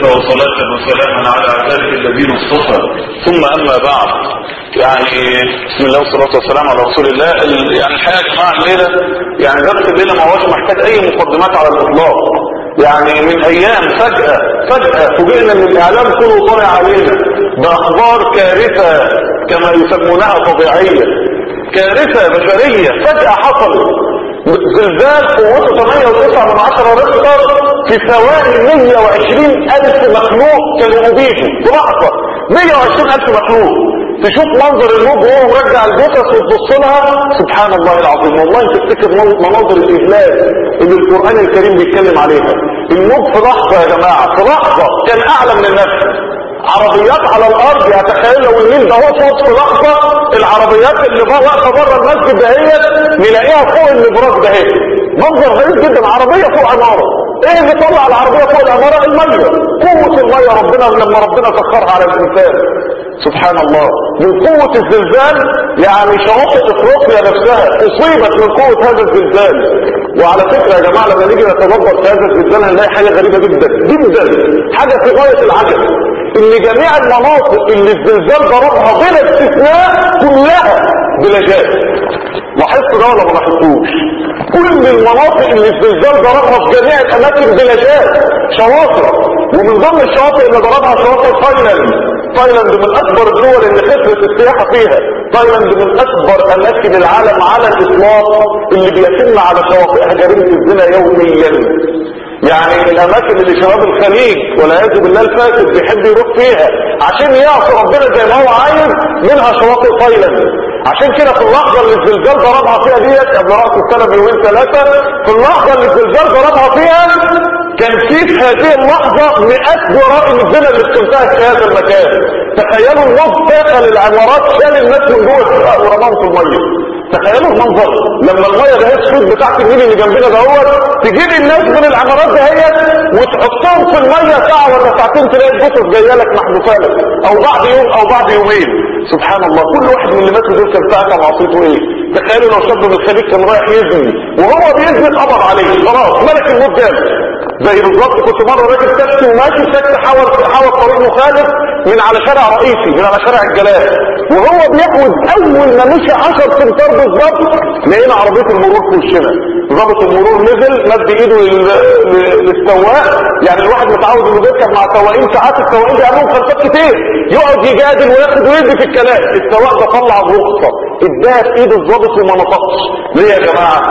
وصلاة وسلاما على عباده الذين اصطفى ثم اما بعد يعني بسم الله والصلاة والسلام على رسول الله ال- يعني الحقيقة يا جماعة الليلة يعني درس الليلة ما هوش محتاج اي مقدمات على الاطلاق يعني من ايام فجأة فجأة فوجئنا ان الاعلام كله طالع علينا باخبار كارثة كما يسمونها طبيعية كارثة بشرية فجأة حصلت زلزال قوته 8.9 من 10 ريختر في ثواني 120 ألف مخلوق كانوا أبيتوا في لحظة 120 ألف مخلوق تشوف منظر الموج وهو مرجع الجثث وتبص لها سبحان الله العظيم والله تفتكر مناظر الإذلال اللي القرآن الكريم بيتكلم عليها الموج في لحظة يا جماعة في لحظة كان أعلى من النفس عربيات على الارض يعني تخيل لو النيل ده وصلت في لحظه العربيات اللي بقى واقفه بره المسجد دهيت نلاقيها فوق الابراج دهيت منظر غريب جدا عربيه فوق عماره ايه اللي طلع العربيه فوق العماره الميه قوه الميه ربنا لما ربنا سخرها على الانسان سبحان الله من قوة الزلزال يعني شواطئ افريقيا نفسها اصيبت من قوة هذا الزلزال وعلى فكرة يا جماعة لما نيجي نتدبر في هذا الزلزال هنلاقي حاجة غريبة جدا جدا حاجة في غاية العجب ان جميع المناطق اللي الزلزال ضربها بلا استثناء كلها بلجات لاحظت ده ولا ما لاحظتوش كل المناطق اللي الزلزال ضربها في جميع الاماكن بلجات شواطئ ومن ضمن الشواطئ اللي ضربها شواطئ تايلاند تايلاند من اكبر الدول اللي خسرت السياحة فيها تايلاند من اكبر اماكن العالم على الاطلاق اللي بيتم على شواطئها جريمة الزنا يوميا يعني الاماكن اللي شباب الخليج والعياذ بالله الفاسد بيحب يروح فيها عشان يعصي ربنا زي ما هو عايز منها شواطئ تايلاند عشان كده في اللحظه اللي الزلزال ضربها فيها ديت قبل راس السنه بيومين ثلاثه في اللحظه اللي الزلزال ضربها فيها كان في في هذه اللحظه مئات جرائم الزنا اللي بتنتهك في هذا المكان تخيلوا الموج داخل العمارات شال الناس من جوه ورماهم في الميه تخيلوا المنظر لما الميه ده السود بتاعت النيل اللي جنبنا دهوت تجيب الناس من العمارات دهيت وتحطهم في الميه ساعه ولا ساعتين تلاقي الجثث جايه لك محذوفه لك او بعد يوم او بعد يومين سبحان الله كل واحد من اللي ماتوا دول كان ساعتها معصيته ايه تخيلوا لو شاب من الخليج كان رايح يزني وهو بيزني اتقبض عليه خلاص ملك الموت جاب زي بالظبط كنت مره راكب تاكسي وماشي تاكسي حاول حاول طريق مخالف من على شارع رئيسي من على شارع الجلال وهو بيحود اول ما مشي 10 امتار بالظبط لقينا عربيه المرور في وشنا ضابط المرور نزل مد ايده لل- لل- للسواق يعني الواحد متعود انه بيركب مع سواقين ساعات السواقين بيعملوا مخالفات كتير يقعد يجادل وياخد ويدي في الكلام السواق ده طلع الرخصه اداها في ايد الضابط وما نطقش ليه يا جماعه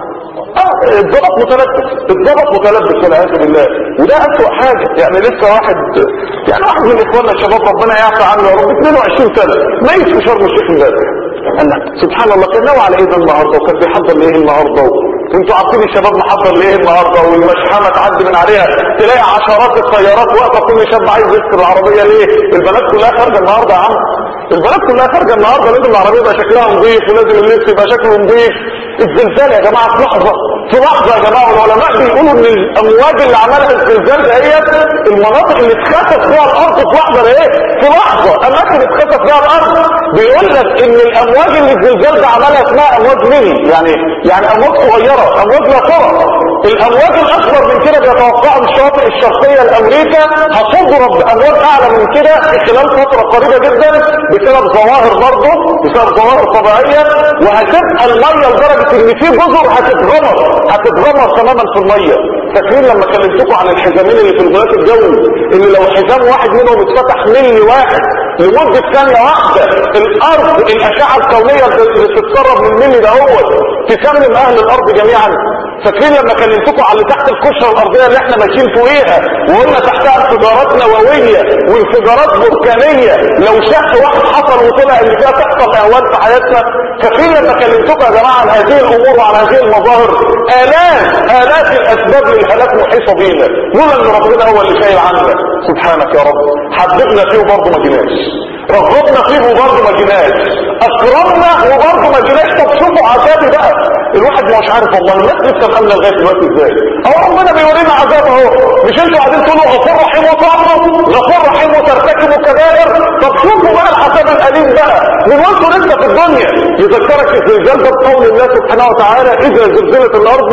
اه الضبط متلبس الضبط متلبس والعياذ بالله وده اسوء حاجة يعني لسه واحد يعني واحد من اخواننا الشباب ربنا يعفى عنه يا رب 22 سنة ميت في شرم الشيخ امبارح أنا سبحان الله كان ناوي على ايه ده النهارده وكان بيحضر لايه النهارده وانتوا عارفين الشباب محضر لايه النهارده والمشحنه تعدي من عليها تلاقي عشرات الطيارات واقفه كل شاب عايز يسكر العربيه ليه البنات كلها خارجه النهارده يا عم البنات كلها خارجه النهارده لازم العربيه يبقى شكلها نظيف ولازم اللبس يبقى شكله نظيف الزلزال يا جماعه في لحظه في لحظه يا جماعه والعلماء بيقولوا ان الامواج اللي عملها الزلزال دهيت المناطق اللي اتخسف فيها الارض في لحظه ده ايه في لحظه اماكن اتخسف فيها الارض بيقول لك ان الامواج اللي الزلزال ده عملها اسمها امواج ميني يعني يعني امواج صغيره امواج لا ترى الامواج الاكبر من كده بيتوقعوا الشواطئ الشرقيه لامريكا هتضرب بامواج اعلى من كده في خلال فتره قريبه جدا بسبب ظواهر برضه بسبب ظواهر طبيعيه وهتبقى الميه لدرجه ان في جزر هتتغمر هتتغمر تماما في الميه فاكرين لما كلمتكم عن الحزامين اللي في الغلاف الجوي اللي لو حزام واحد منهم اتفتح ملي واحد لمدة ثانية واحدة الارض الاشعة الكونية اللي بتتسرب من الملي ده هو تسمم اهل الارض جميعا فاكرين لما كلمتكم على اللي تحت القشرة الارضية اللي احنا ماشيين فوقيها وقلنا تحتها انفجارات نووية وانفجارات بركانية لو شق واحد حصل وطلع اللي فيها تحصل اهوال في حياتنا فاكرين لما كلمتكم يا جماعة عن هذه الامور وعن هذه المظاهر الاف الاف الاسباب للهلاك محيطة بينا لولا ان ربنا هو اللي شايل عنا سبحانك يا رب حببنا فيه وبرضه ما جيناش رغبنا فيه وبرضه ما جيناش اكرمنا وبرضه ما جيناش طب شوفوا عذابي بقى الواحد مش عارف والله الناس لسه مأمنة لغايه دلوقتي ازاي اهو ربنا بيورينا عذاب اهو مش انتوا قاعدين تقولوا غفور رحيم وطاعته غفور رحيم وترتكبوا كبائر طب شوفوا بقى العذاب الاليم بقى من وانتوا لسه في الدنيا يذكرك الزلزال ده بقول الله سبحانه وتعالى اذا زلزلت الارض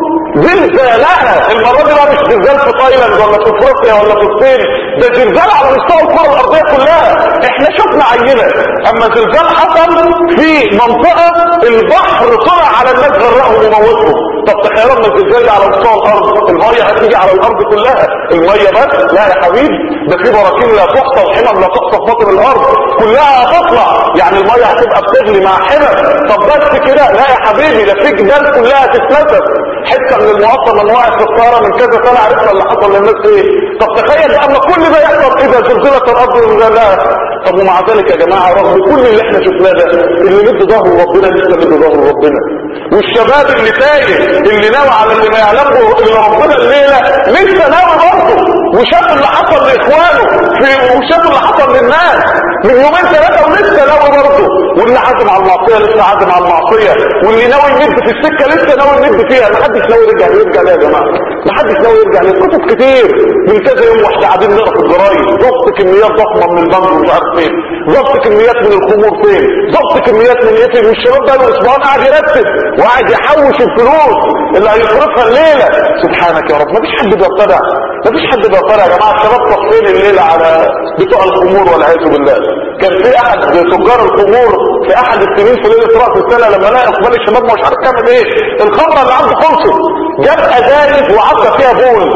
زلزالها المره دي بقى مش زلزال في تايلاند ولا في افريقيا ولا في الصين ده زلزال على مستوى الكره الارضيه كلها احنا شفنا عينه اما زلزال حصل في منطقه البحر طلع على الناس غرقهم وموتهم طب تخيلوا ان الزلزال ده على مستوى الارض الميه هتيجي على الارض كلها الميه بس لا يا حبيبي ده في براكين لا تحصى وحمم لا تحصى في بطن الارض كلها هتطلع يعني الميه هتبقى بتغلي مع حمم طب بس كده لا يا حبيبي ده في جبال كلها هتتنفس حته من المواصل لما وقعت في الطياره من كذا سنه عرفنا اللي حصل للناس ايه طب تخيل اما كل ده يحصل اذا زلزلت الارض زلزالها طب ومع ذلك يا جماعه رغم كل اللي احنا شفناه ده اللي مد ظهره ربنا لسه مد ظهره ربنا والشباب اللي تايه اللي ناوي على اللي ما يعلمه الا ربنا الليله لسه ناوي برضه وشاف اللي حصل لاخوانه في وشاف اللي حصل للناس من يومين ثلاثه ولسه ناوي برضه واللي عازم على المعصيه لسه عازم على المعصيه واللي ناوي يمد في السكه لسه ناوي يمد فيها ما حدش ناوي يرجع يرجع ليه يا جماعه ما حدش ناوي يرجع ليه كتب كتير من كذا يوم واحنا قاعدين نقرا في الجرايد ضبط كميات ضخمه من البنك ومش عارف فين ضبط كميات من الخمور فين ضبط كميات من ايه والشباب بقى الاسبوعين قاعد يرتب وقاعد يحوش الفلوس اللي هيصرفها الليله سبحانك يا رب ما فيش حد بيطلع ما فيش حد بيطلع يا جماعه الشباب طفين الليله على بتوع الخمور والعياذ بالله كان في احد تجار الخمور في احد السنين في ليله راس السنه لما لقى اقبال الشباب مش عارف يعمل ايه الخمره اللي عنده خلصت جاب ازايز وعدى فيها بول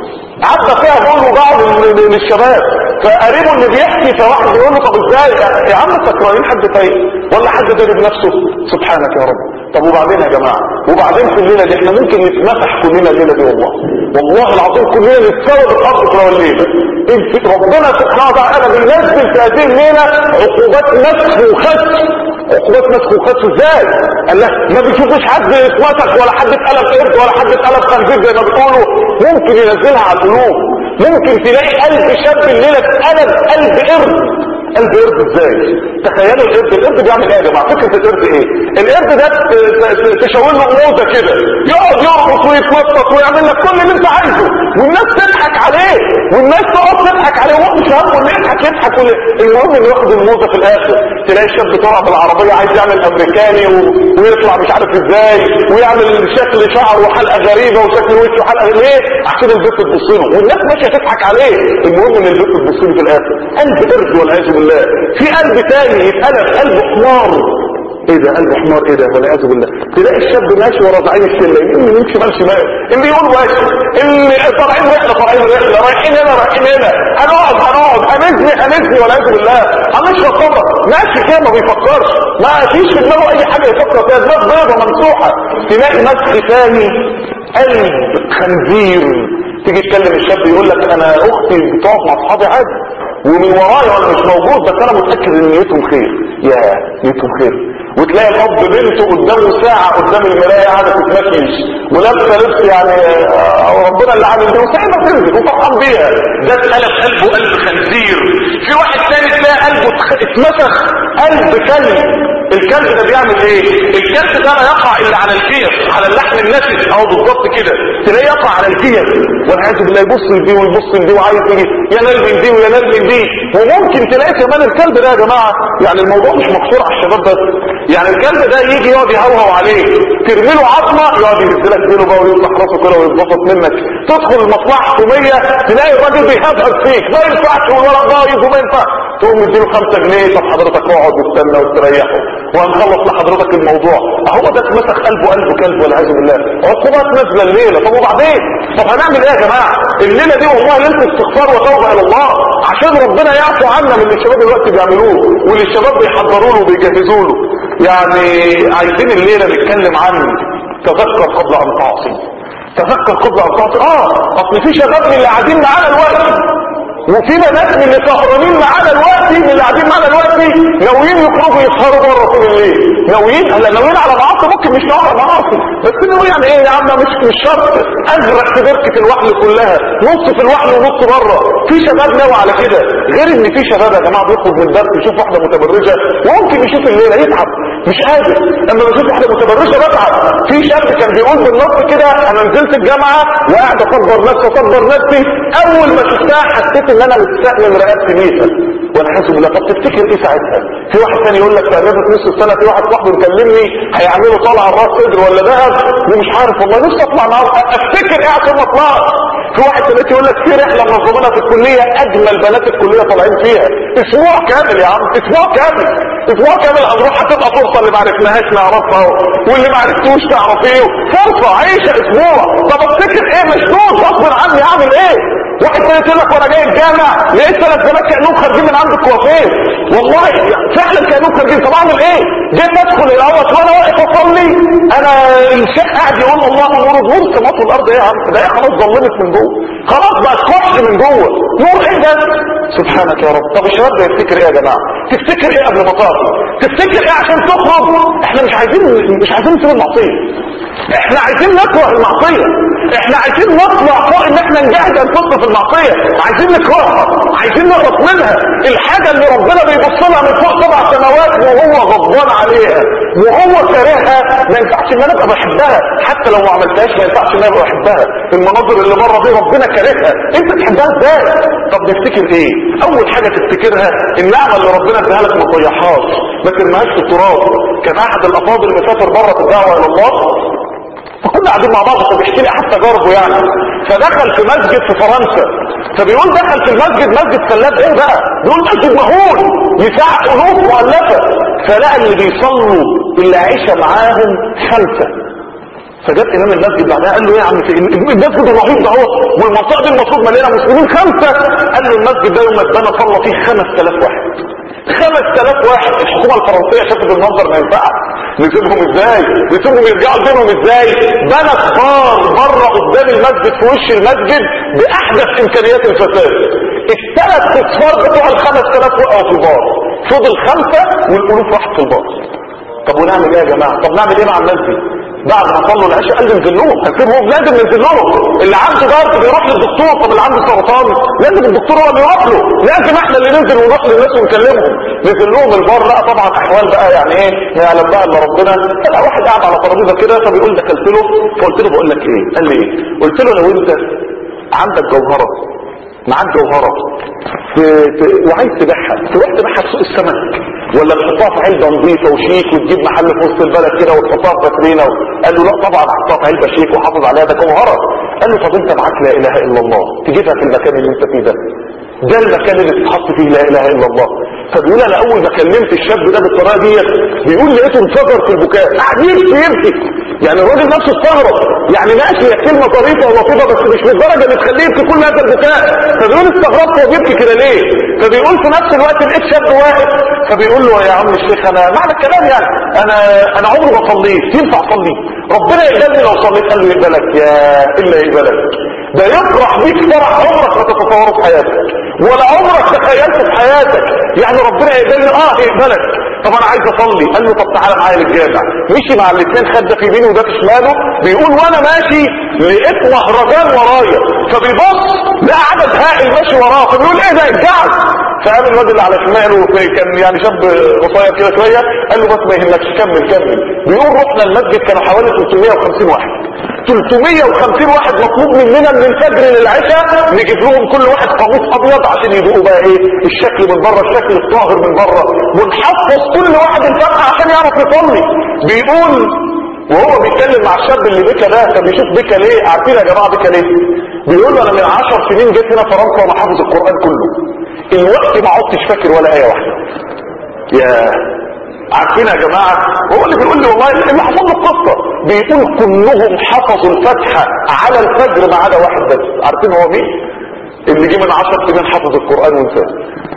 عدى فيها بول وباعه لل- للشباب فقريبه اللي بيحكي فواحد يقول له طب ازاي يا عم سكرانين حد فايق ولا حد داري بنفسه سبحانك يا رب طب وبعدين يا جماعه وبعدين في الليله دي احنا ممكن نتمسح كلنا الليله دي والله والله العظيم كلنا نتساوى بالارض في الليله انت- ربنا سبحانه وتعالى بينزل في هذه الليله عقوبات مسخ وخسف عقوبات مسخ وخسف ازاي قال لك ما بيشوفش حد اتمسخ ولا حد اتقلب قرد ولا حد اتقلب خنزير زي ما بيقولوا ممكن ينزلها على القلوب ممكن تلاقي قلب شاب الليله اتقلب قلب قرد قلب قرد ازاي تخيلوا القرد القرد بيعمل ايه يا جماعه فكره القرد ايه القرد ده ت- ت- تشاور له موزه كده يقعد يرقص ويتنطط ويعمل لك كل اللي انت عايزه والناس تضحك عليه والناس تقعد تضحك عليه وهو مش همه انه يضحك يضحك ولا- المهم انه ياخد الموزه في الاخر تلاقي الشاب طالع بالعربيه عايز يعمل امريكاني و... ويطلع مش عارف ازاي ويعمل شكل شعر وحلقه غريبه وشكل وشه وحلقه ليه عشان البنت تبص له والناس ماشيه تضحك عليه المهم ان البنت تبص له في الاخر قلب قرد والعياذ بالله في قلب تاني يتقلب قلب حمار ايه ده قلب حمار ايه ده والعياذ بالله تلاقي الشاب ماشي ورا زعيم الشله اللي يمشي شمال شمال اللي يقول ماشي اللي طالعين رحله طالعين رحله رايحين هنا رايحين هنا هنقعد هنقعد هنزني هنزني والعياذ بالله هنشرب خمر ماشي كده ما بيفكرش ما فيش في دماغه اي حاجه يفكر فيها دماغ بيضه ممسوحه تلاقي مسخ ثاني قلب خنزير تيجي تكلم الشاب يقول لك انا اختي بتقعد مع اصحابي عادي ومن ورايا وانا مش موجود بس انا متاكد ان نيتهم خير يا نيتهم خير وتلاقي الاب بنته قدامه ساعه قدام المرايه قاعده تتمكيش ولابسه لبس يعني آه، ربنا اللي عامل ده وسايبه تنزل وفرحان بيها ده اتقلب قلبه قلب خنزير في واحد تاني تلاقي قلبه اتخ- اتمسخ قلب كلب الكلب ده بيعمل ايه الكلب ده لا يقع الا على الجير على اللحم النتن اهو بالظبط كده تلاقيه يقع على الجير والعياذ بالله يبص لدي ويبص لدي وعايز يجي ينال من دي وينال من دي وممكن تلاقي كمان الكلب ده يا جماعه يعني الموضوع مش مقصور على الشباب بس يعني الكلب ده يجي يقعد يهوهو عليه ترمي له عظمه يقعد يهز لك ديله بقى ويفتح راسه كده ويتبسط منك تدخل المصلحه الحكوميه تلاقي الراجل بيهبهب فيك ما ينفعش والورق بايظ وما ينفع تقوم مديله 5 جنيه طب حضرتك اقعد واستنى واستريحه وهنخلص لحضرتك الموضوع اهو ده اتمسك قلبه قلبه كلب والعياذ بالله عقوبات نازله الليله طب وبعدين طب هنعمل ايه يا جماعه الليله دي والله ليله استغفار وتوبه الى الله عشان ربنا يعفو عنا من اللي الشباب دلوقتي بيعملوه واللي الشباب بيحضروا له وبيجهزوا له يعني عايزين الليله نتكلم عن تذكر قبل ان تعصي تذكر قبل ان تعصي اه اصل في شباب من اللي قاعدين معانا دلوقتي وفي بنات من اللي سهرانين معانا دلوقتي من اللي قاعدين معانا دلوقتي ناويين يخرجوا يسهروا بره طول الليل ناويين هلا ناويين على معاصي ممكن مش ناويين على معاصي بس ناوي يعني ايه يا عم مش مش شرط ازرق في بركه الوحل كلها نص في الوحل ونص بره في شباب ناوي على كده غير ان في شباب يا جماعه بيخرج من الدرس يشوف واحده متبرجه وممكن يشوف الليله يتعب مش قادر لما بشوف واحده متبرجه بتعب في شاب كان بيقول بالنص كده انا نزلت الجامعه وقاعد اصبر نفسي اصبر نفسي اول ما شفتها حسيت ان انا مستأمن رقبتي بيها والعياذ بالله طب تفتكر ايه ساعتها في واحد ثاني يقول لك في اجازه نص السنه في واحد صاحبي مكلمني هيعملوا طلعه راس صدر ولا ذهب ومش عارف والله نفسي اطلع معاه افتكر ايه عشان ما اطلعش في واحد ثالث يقول لك في رحله منظمينها في الكليه اجمل بنات الكليه طالعين فيها اسبوع كامل يا عم اسبوع كامل اسبوع كامل هنروح هتبقى فرصه اللي ما عرفناهاش نعرفها واللي ما عرفتوش تعرفيه فرصه عيشه اسبوع طب افتكر ايه مشدود غصب عني اعمل ايه واحد تاني يقول لك وانا جاي الجامع لقيت ثلاث بنات كانهم خارجين من عند الكوافير والله فعلا كانهم خارجين طب اعمل ايه؟ جيت ادخل الاول وانا واقف اصلي انا الشيخ قاعد يقول الله نور نور سماوات الارض ايه يا عم ده إيه خلاص ظلمت من جوه خلاص بقت كحل من جوه نور ايه ده؟ سبحانك يا رب طب الشباب ده يفتكر ايه يا جماعه؟ تفتكر ايه قبل ما تطلع؟ تفتكر ايه عشان تخرج؟ احنا مش عايزين مش عايزين نسيب المعصيه احنا عايزين نكره المعصيه احنا عايزين نطلع فوق ان احنا نجاهد انفسنا في المعصيه عايزين نكرهها عايزين نهرب منها الحاجه اللي ربنا بيبص لها من فوق سبع سماوات وهو غضبان عليها وهو كارهها ما ينفعش ان انا ابقى بحبها حتى لو ما عملتهاش ما ينفعش ان انا ابقى بحبها المناظر اللي بره دي ربنا كارهها انت تحبها ازاي طب نفتكر ايه اول حاجه تفتكرها النعمه اللي ربنا اداها لك ما تضيعهاش ما ترميهاش في التراب كان احد الافاضل مسافر بره في الدعوه الى الله فكنا قاعدين مع بعض فبيحكي لي احد تجاربه يعني فدخل في مسجد في فرنسا فبيقول دخل في المسجد مسجد سلاب ايه بقى بيقول مسجد مهول يساع الوف مؤلفه فلقى اللي بيصلوا اللي عيشه معاهم خمسه فجاب امام المسجد بعدها قال له ايه يا عم في المسجد الرهيب ده اهو والمنطقه دي المفروض مليانه مسلمين خمسه قال له المسجد ده يوم ما اتبنى صلى فيه 5000 واحد 5000 واحد الحكومه الفرنسيه شافت المنظر ما ينفعش نسيبهم ازاي نسيبهم يرجعوا دينهم ازاي بنى كبار بره قدام المسجد في وش المسجد باحدث امكانيات الفساد الثلاث اصفار بتوع ال 5000 وقعوا في البار فضل خمسه والالوف راحت في البار طب ونعمل ايه يا جماعه طب نعمل ايه مع الناس دي بعد ما صلوا العشاء قال ننزل لهم هنسيبهم لازم ننزل لهم اللي عنده ضغط بيروح للدكتور طب اللي عنده سرطان لازم الدكتور هو اللي يروح له لازم احنا اللي ننزل ونروح للناس ونكلمهم نزل لهم البار لا طبعا احوال بقى يعني ايه ما يعلم بقى الا ربنا لا واحد قاعد على ترابيزه كده فبيقول دخلت له فقلت له بقول لك ايه قال لي ايه قلت له لو انت عندك جوهره معاك جوهره في في وعايز تبيعها تروح تبيعها في سوق السمك ولا تحطها في علبه نظيفه وشيك وتجيب محل في وسط البلد كده وتحطها في فاترينا قال له لا طبعا احطها في علبه شيك وحافظ عليها ده جوهره قال له طب انت معاك لا اله الا الله تجيبها في المكان اللي انت فيه ده ده المكان اللي تتحط فيه لا اله الا الله فبيقول انا اول ما كلمت الشاب ده بالطريقه ديت بيقول لقيته انفجر في البكاء قاعد يبكي يبكي يعني الراجل نفسه استغرب يعني ماشي هي كلمه طريفه ولطيفه بس مش للدرجه اللي تخليه يبكي كل هذا البكاء فبيقول استغربت هو بيبكي كده ليه فبيقول في نفس الوقت لقيت شاب واقف فبيقول له يا عم الشيخ انا معنى الكلام يعني انا انا عمري ما صليت ينفع اصلي ربنا يقبلني لو صليت قال له يقبلك يا الا يقبلك ده يفرح بيك فرح عمرك ما تتصوره في حياتك ولا عمرك تخيلته في حياتك يعني ربنا يقبلني اه يقبلك طب انا عايز اصلي قال له طب تعالى معايا للجامع مشي مع الاثنين خد ده في يمينه وده في شماله بيقول وانا ماشي لقيت مهرجان ورايا فبيبص لقى عدد هائل ماشي وراه فبيقول ايه ده الجعل فقام الواد اللي على شماله كان يعني شاب قصير كده شويه قال له بس ما يهمكش كمل كمل بيقول رحنا المسجد كانوا حوالي 350 واحد 350 واحد مطلوب مننا من الفجر للعشاء نجيب لهم كل واحد قميص ابيض عشان يدوقوا بقى ايه الشكل من بره الشكل الطاهر من بره ونحفظ كل واحد الفاتحه عشان يعرف يصلي بيقول وهو بيتكلم مع الشاب اللي بكى ده كان بيشوف بكى ليه عارفين يا جماعه بكى ليه بيقول له انا من 10 سنين جيت هنا فرنسا وانا حافظ القران كله الوقت ما عدتش فاكر ولا ايه واحده يا عارفين يا جماعة هو اللي بيقول لي والله اللي حصل له القصة بيقول كلهم حفظوا الفتحة على الفجر ما عدا واحد بس عارفين هو مين اللي جه من عشر سنين حفظ القرآن وانساه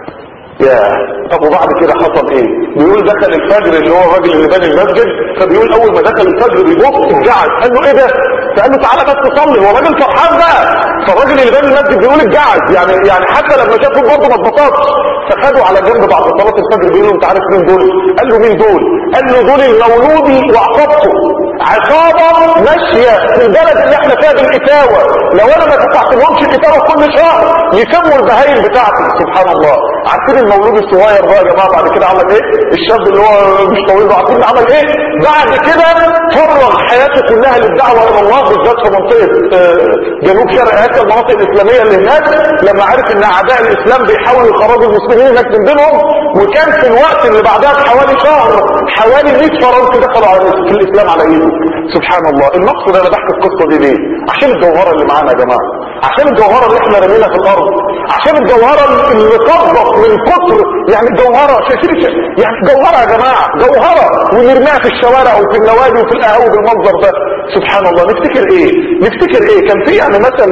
يا طب وبعد كده حصل ايه بيقول دخل الفجر اللي هو الراجل اللي بني المسجد فبيقول اول ما دخل الفجر بيبص اتجعل قال له ايه ده فقال له تعالى بس صلي هو راجل فرحان بقى فالراجل اللي بني المسجد بيقول اتجعل يعني يعني حتى لما شافه برضه ما اتبسطش فخدوا على جنب بعد صلاه الفجر بيقول له انت عارف مين دول قال له مين دول قال له دول المولودي وعصابته عصابه ماشيه في البلد اللي احنا فيها بالاتاوه لو انا ما دفعت لهمش الاتاوه كل شهر يسموا البهايم بتاعتي سبحان الله عارفين المولود الصغير ده يا جماعه بعد كده عمل ايه الشاب اللي هو مش طويل ده عارفين عمل ايه بعد كده فرغ حياته كلها للدعوه الى الله بالذات في منطقه جنوب شرق اسيا المناطق الاسلاميه اللي هناك لما عرف ان اعداء الاسلام بيحاولوا يخرجوا المسلمين المسلمين هناك من بينهم وكان في الوقت اللي بعدها بحوالي شهر حوالي 100 فرنسي دخلوا على في الاسلام على ايده سبحان الله المقصد انا بحكي القصه دي ليه عشان الجوهره اللي معانا يا جماعه عشان الجوهره اللي احنا رمينا في الارض عشان الجوهره اللي تضبط من كتر يعني الجوهره شايفين يعني جوهره يا جماعه جوهره ونرميها في الشوارع وفي النوادي وفي القهاوي بالمنظر ده سبحان الله نفتكر ايه نفتكر ايه كان في يعني مثل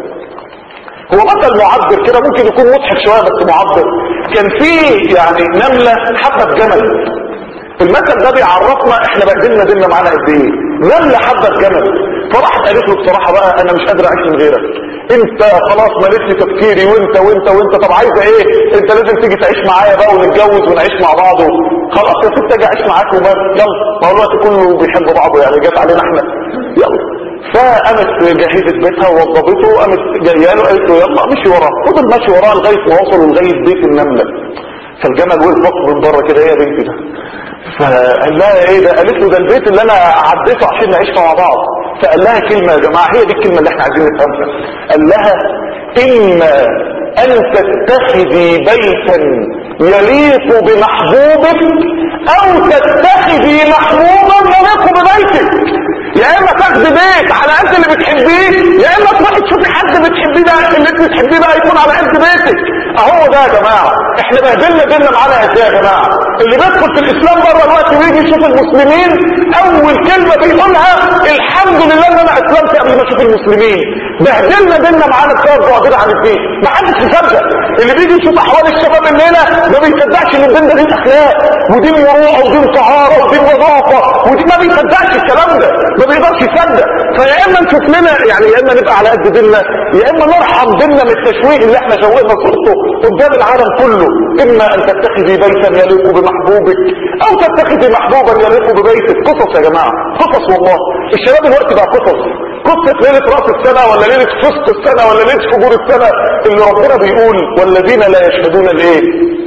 هو مثل معبر كده ممكن يكون مضحك شويه بس معبر كان في يعني نمله حبه جمل المثل ده بيعرفنا احنا بهدلنا ديننا معانا قد ايه نمله حبه جمل فراحت قالت له بصراحه بقى انا مش قادر اعيش من غيرك انت خلاص ماليش لي تفكيري وانت وانت وانت طب عايزه ايه انت لازم تيجي تعيش معايا بقى ونتجوز ونعيش مع بعض خلاص يا ست اجي اعيش معاك وبس يلا ما هو الوقت كله بيحب بعضه يعني جت علينا احنا يلا فقامت جهزت بيتها ووضبته وقامت جايه له قالت له يلا مشي وراه فضل ماشي وراه لغايه ما وصلوا لغايه بيت النمله فالجمل وقف من بره كده ايه يا بنتي ده فقال لها ايه ده قالت له ده البيت اللي انا عديته عشان نعيش مع بعض فقال لها كلمه يا جماعه هي دي الكلمه اللي احنا عايزين نفهمها قال لها اما ان تتخذي بيتا يليق بمحبوبك او تتخذي محبوبا يليق ببيتك يا اما تاخدي بيت على قد اللي بتحبيه يا اما تروحي تشوفي حد بتحبيه ده اللي انت بتحبيه ده يكون على قد بيتك اهو ده يا جماعه احنا بهدلنا ديننا معانا ازاي يا جماعه اللي بيدخل في الاسلام بره الوقت ويجي يشوف المسلمين اول كلمه بيقولها الحمد لله ان انا اسلمت قبل ما اشوف المسلمين بهدلنا ديننا معانا بسبب بعدنا عن الدين ما حدش يصدق اللي بيجي يشوف احوال الشباب الليله ما بيصدقش ان الدين ده دين اخلاق ودين مروءه ودين طهاره ودين نظافه ودين ما بيصدقش الكلام ده ما بيقدرش يصدق فيا اما نشوف لنا يعني يا اما نبقى على قد ديننا يا اما نرحم ديننا من التشويه اللي احنا شوهنا صورته قدام العالم كله اما ان تتخذي بيتا يليق بمحبوبك او تتخذي محبوبا يليق ببيتك قصص يا جماعه قصص والله الشباب الوقت بقى قصص قصة ليلة رأس السنة ولا ليلة فسق السنة ولا ليلة فجور السنة اللي ربنا بيقول والذين لا يشهدون الايه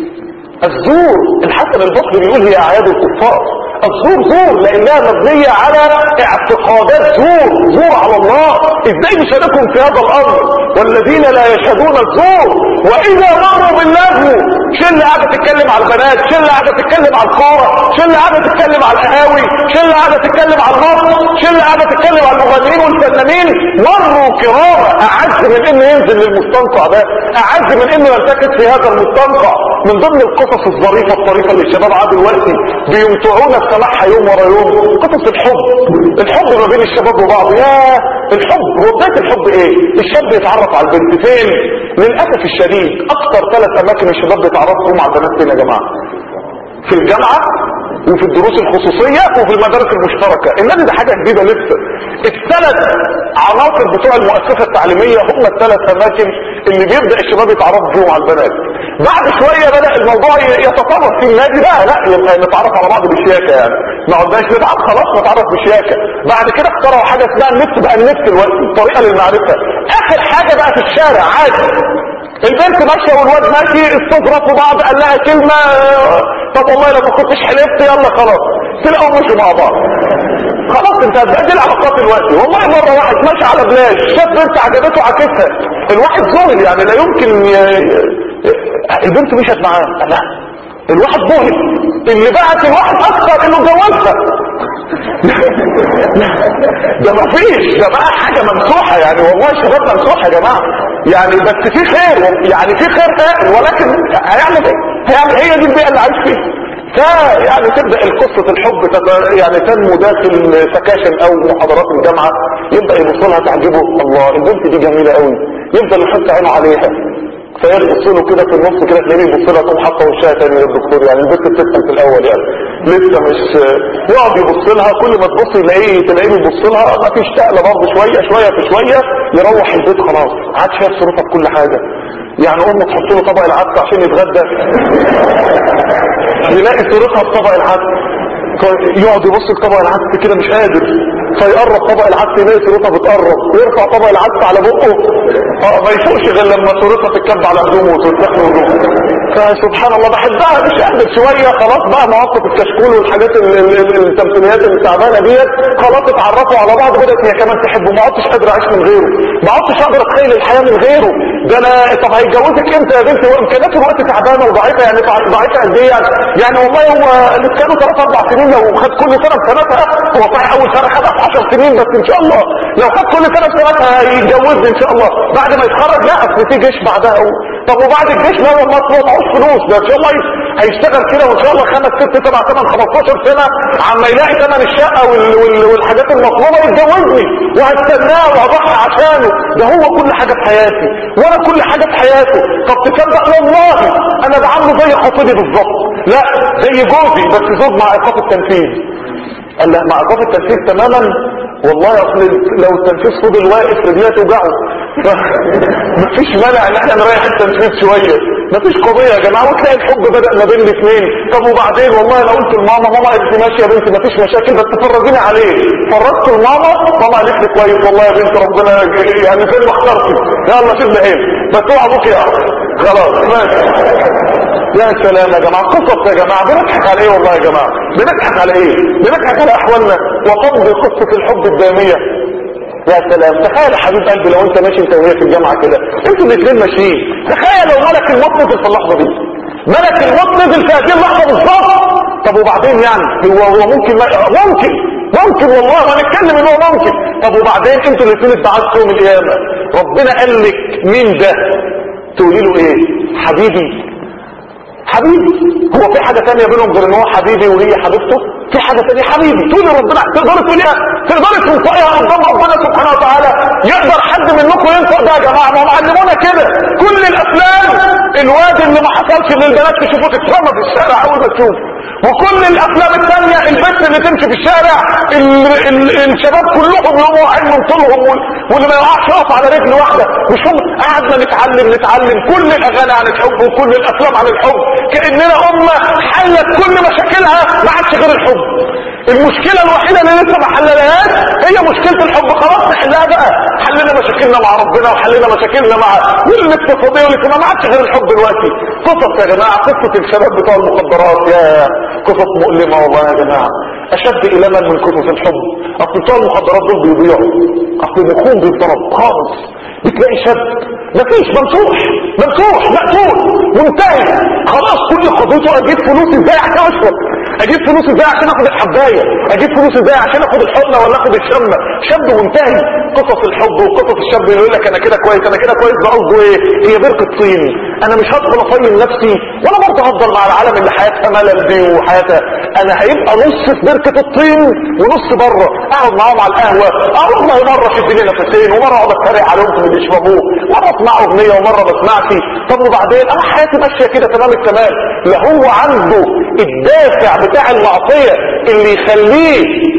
الزور الحسن البصري بيقول هي اعياد الكفار الزور زور لانها مبنية على اعتقادات زور زور على الله ازاي نشاركهم في هذا الامر والذين لا يشهدون الزور واذا مروا باللغو شل قاعدة تتكلم على البنات شل قاعدة تتكلم على الكورة شل قاعدة تتكلم على القهاوي شل قاعدة تتكلم على النص شل قاعدة تتكلم على المغنيين والفنانين مروا كرامة اعز من انه ينزل للمستنقع ده اعز من انه يلتكت في هذا المستنقع من ضمن القصص الظريفة الطريفة اللي الشباب عاد دلوقتي بيمتعونا بسماعها يوم ورا يوم قصص الحب الحب ما بين الشباب وبعض يا الحب هو بداية الحب ايه الشاب يتعرف على البنت فين للأسف الشديد اكتر ثلاث اماكن الشباب بيتعرفوا مع البنات فين يا جماعة في الجامعة وفي الدروس الخصوصية وفي المدارس المشتركة النادي ده حاجة جديدة لسه الثلاث عناصر بتوع المؤسسة التعليمية هم الثلاث اماكن اللي بيبدأ الشباب يتعرفوا فيهم على البنات بعد شوية بدأ الموضوع يتطرق في النادي بقى لا يبقى نتعرف على بعض بشياكة يعني ما عدناش نتعرف خلاص نتعرف بشياكة بعد كده اخترعوا حاجة اسمها النت بقى النت دلوقتي طريقة للمعرفة اخر حاجة بقى في الشارع عادي البنت ماشية والواد ماشي استظرفوا بعض قال لها كلمة طب والله لو ما كنتش حلفت يلا خلاص تلاقوا مشوا مع بعض خلاص انت هتبقى دي العلاقات دلوقتي والله مرة واحد ماشي على بلاش شاف بنت عجبته عكسها الواحد ظاهر يعني لا يمكن ي... البنت مشت معاه لا الواحد ظاهر اللي بعت الواحد اكثر انه جوزها ده ما فيش ده بقى حاجة ممسوحة يعني والله شباب ممسوحة يا جماعة يعني بس في خير يعني في خير خير ولكن هيعمل ايه هيعمل هي دي البيئة اللي عايش فيها فيعني تبدأ القصة الحب تبقى يعني تنمو داخل سكاشن او محاضرات الجامعة يبدأ يبص لها تعجبه الله البنت دي جميلة قوي يفضل يحط عينه عليها فيبص له كده في النص كده تلاقيه يبص لها تقوم حاطه وشها تاني للدكتور يعني البنت بتفهم في الاول يعني لسه مش يقعد يبص لها كل ما تبص يلاقيه تلاقيه بيبص لها ما فيش تقله برضه شويه شويه في شويه يروح البيت خلاص عاد شايف صورتها بكل حاجه يعني امه تحط له طبق العدس عشان يتغدى يلاقي صورتها في طبق العدس يقعد يبص لطبق العدس كده مش قادر فيقرب طبق العدس يلاقي صورتها بتقرب ويرفع طبق العدس على بقه اه ما يفوقش غير لما صورتها تتكب على هدومه وترتاح له هدومه فسبحان الله بحبها مش قادر شويه خلاص بقى مواقف الكشكول والحاجات ال- ال- ال- التمثيليات التعبانه ديت خلاص اتعرفوا على بعض بدات هي كمان تحبه ما عدتش قادر اعيش من غيره ما عدتش اقدر اتخيل الحياه من غيره ده انا طب هيتجوزك امتى يا بنتي وامكانياته الوقت تعبانه وضعيفه يعني ضعيفه قد ايه يعني يعني والله هو اللي كانوا ثلاث اربع سنين لو خد كل سنه بسنتها هو صحيح اول سنه خدها في 10 سنين بس ان شاء الله لو خد كل سنه بسنتها هيتجوزني ان شاء الله بعد ما يتخرج لا اصل في جيش بعدها و... طب وبعد الجيش لا والله اصل معهوش فلوس ده ان شاء الله هيشتغل كده وان شاء الله خمس ست سبع ثمان 15 سنه عما يلاقي ثمن الشقه وال... وال... والحاجات المطلوبه يتجوزني وهستناه وهضحي عشانه ده هو كل حاجه في حياتي وانا كل حاجه في حياته طب تصدق والله انا بعامله زي خطيبي بالظبط لا زي جوزي بس زوج مع ايقاف التنفيذ قال لا مع ايقاف التنفيذ تماما والله اصل لو التنفيذ فضل واقف رجليه توجعه مفيش مانع ان احنا نريح التنفيذ شويه مفيش قضيه يا جماعه وتلاقي الحب بدا ما بين الاثنين طب وبعدين والله انا قلت لماما ماما قالت لي ماشي يا بنتي مفيش مشاكل بس فرجيني عليه فرجت لماما ماما قالت لي كويس والله يا بنتي ربنا يعني زي ما اخترتي يلا شد حيل بس اوعى ابوك يا خلاص ماشي يا سلام يا جماعة قصص يا جماعة بنضحك على ايه والله يا جماعة بنضحك على ايه بنضحك على احوالنا وتمضي قصة الحب الدامية يا سلام تخيل يا حبيب قلبي لو انت ماشي انت وهي في الجامعة كده انتوا الاثنين ماشيين تخيل لو ملك الموت نزل في اللحظة دي ملك الموت نزل في هذه اللحظة بالظبط طب وبعدين يعني هو هو ممكن ما ممكن ممكن والله هنتكلم ان هو ممكن طب وبعدين انتوا الاثنين اتبعتوا يوم القيامة ربنا قال لك مين ده تقولي له ايه حبيبي حبيبي هو في حاجة تانية بينهم غير ان هو حبيبي وهي حبيبته في حاجة تانية حبيبي تقولي ربنا تقدري تقوليها تقدري تنطقيها قدام ربنا سبحانه وتعالى يقدر حد منكم ينطق ده يا جماعة ما هم علمونا كده كل الافلام الواد اللي ما حصلش ان البنات تشوفه تترمى في الشارع اول ما تشوف وكل الافلام الثانية البنت اللي تمشي في الشارع ال ال الشباب كلهم يقوموا واقعين من طولهم واللي ما يقعش يقف على رجل واحدة مش هم قعدنا نتعلم نتعلم كل الاغاني عن الحب وكل الافلام عن الحب كأننا امة حلت كل مشاكلها ما عادش غير الحب المشكلة الوحيدة اللي لسه ما حللهاش هي مشكلة الحب خلاص نحلها بقى حلنا مشاكلنا مع ربنا وحلنا مشاكلنا مع والاقتصادية والاجتماع ما عادش غير الحب دلوقتي قصص يا جماعة قصة الشباب بتوع المخدرات يا قصص مؤلمة والله يا جماعة اشد الما من قصص الحب اصل بتوع المخدرات دول بيضيعوا اصل مخهم بيتضرب خالص بتلاقي شاب مفيش ممسوح ممسوح مقتول منتهي خلاص كل خطوته اجيب فلوس ازاي عشان اشرب اجيب فلوس ازاي عشان اخد الحبايه اجيب فلوس ازاي عشان اخد الحضنه ولا اخد الشمه شاب منتهي قصص الحب وقصص الشاب اللي يقول لك انا كده كويس انا كده كويس ده قصده ايه هي بركه طين انا مش هدخل اطين نفسي ولا برضه هفضل مع العالم اللي حياتها ملل دي وحياتها انا هيبقى نص في بركه الطين ونص بره اقعد معاهم على القهوه اه والله مره شد لي نفسين ومره اقعد اتريق عليهم في اللي بيشربوه مره اسمع اغنيه ومره ما اسمعش طب وبعدين انا حياتي ماشيه كده تمام التمام لا هو عنده الدافع بتاع المعصيه اللي يخليه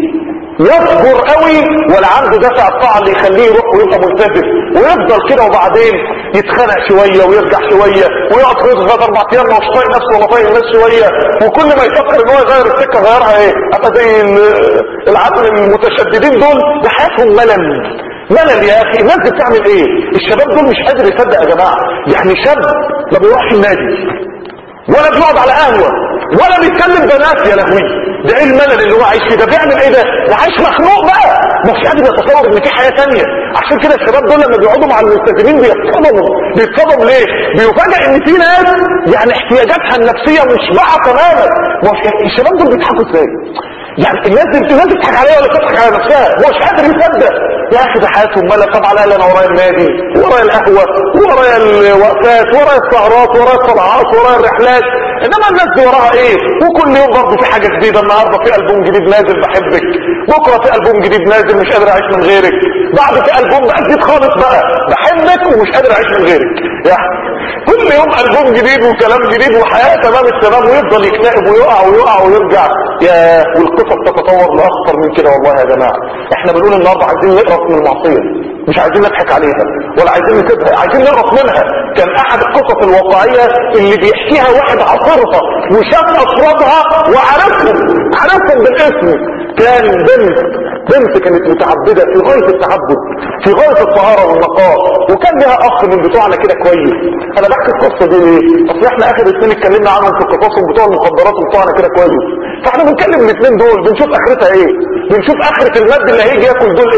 يصبر قوي ولا عنده دافع الطاعه اللي يخليه يروح ويبقى ملتزم ويفضل كده وبعدين يتخانق شويه ويرجع شويه ويقعد في ثلاث اربع ايام مش طايق نفسه ولا طايق الناس شويه وكل ما يفكر ان هو يغير السكه غيرها ايه ابقى زي العدل المتشددين دول ده حياتهم ملل ملل يا اخي الناس دي بتعمل ايه الشباب دول مش قادر يصدق يا جماعه يعني شاب ما بيروحش النادي ولا بيقعد على قهوه ولا بيتكلم بنات يا لهوي ده ايه الملل اللي هو عايش فيه ده بيعمل ايه ده ده عايش مخنوق بقى مش قادر يتصور ان في حياه ثانيه عشان كده الشباب دول لما بيقعدوا مع الملتزمين بيتصدموا بيتصدموا ليه بيفاجئ ان في ناس يعني احتياجاتها النفسيه مشبعه تماما الشباب دول بيضحكوا ازاي يعني الناس دي الناس بتضحك عليها ولا بتضحك على نفسها هو مش قادر يصدق يا اخي ده حياتهم ملل طب على الاقل انا ورايا النادي ورايا القهوه ورايا الوقفات ورايا السهرات ورايا الطلعات ورايا الرحلات انما الناس دي وراها ايه وكل يوم برضه في حاجه جديده النهارده في البوم جديد نازل بحبك بكره في البوم جديد نازل مش قادر اعيش من غيرك بعد في البوم جديد خالص بقى بحبك ومش قادر اعيش من غيرك يعني كل يوم البوم جديد وكلام جديد وحياه تمام التمام ويفضل يكتئب ويقع ويقع ويرجع يا والقصه تتطور لاخطر من كده والله يا جماعه احنا بنقول النهارده عايزين نقرف من المعصيه مش عايزين نضحك عليها ولا عايزين نسيبها عايزين نقرف منها كان احد القصص الواقعيه اللي بيحكيها واحد عاصرها وشاف افرادها وعرفهم عرفهم بالاسم كان بنت بنت كانت متعبده في غايه التعبد في غايه الطهاره والنقاء وكان لها اخ من بتوعنا كده كويس انا بحكي القصه دي ليه اصل احنا اخر السنه اتكلمنا عنهم في قصصهم بتوع المخدرات وبتوعنا كده كويس فاحنا بنتكلم الاثنين دول بنشوف اخرتها ايه بنشوف اخره المد اللي هيجي ياكل دول ايه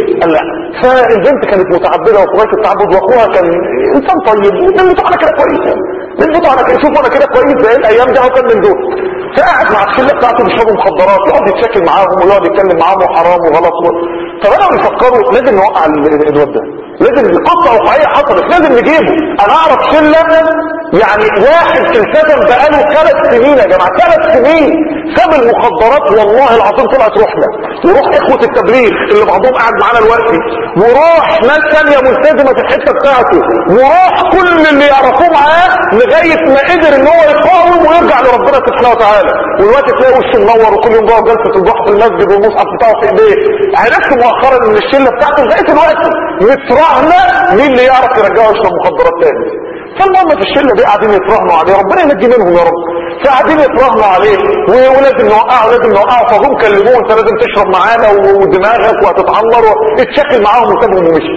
قال لا فالبنت كانت متعبده وفي غايه التعبد واخوها كان انسان طيب بنته انا كده كويس بنته انا كده شوف انا كده كويس زي الايام ده هو كان من دول فقعد مع الشله بتاعته بيشربوا مخدرات يقعد يتشكل معاهم ويقعد يتكلم معاهم وحرام وغلط و... فبداوا يفكروا لازم نوقع ال- الواد ده لازم قصه واقعيه حصلت لازم نجيبه انا اعرف شله يعني واحد التزم بقاله ثلاث سنين يا جماعه ثلاث سنين ساب المخدرات والله العظيم طلعت روحنا وروح اخوه التبليغ اللي بعضهم قاعد معانا دلوقتي وروح ناس ثانيه ملتزمه في الحته بتاعته وروح كل اللي يعرفوه معاه لغايه ما قدر ان هو يقاوم ويرجع لربنا سبحانه وتعالى والوقت تلاقي وشه منور وكل يوم جوه جلسه الضحى في المسجد والمصحف بتاعه في ايديه عرفت مؤخرا ان الشله بتاعته لغايه دلوقتي متراهنه مين اللي يعرف يرجعه يشرب مخدرات تاني فالمهم في الشله دي قاعدين يتراهنوا عليه ربنا ينجي منهم يا رب فقاعدين يتراهنوا عليه و- ولازم نوقعه لازم نوقعه فهم كلموه انت لازم تشرب معانا و- ودماغك وهتتعمر اتشكل معاهم وسابهم ومشي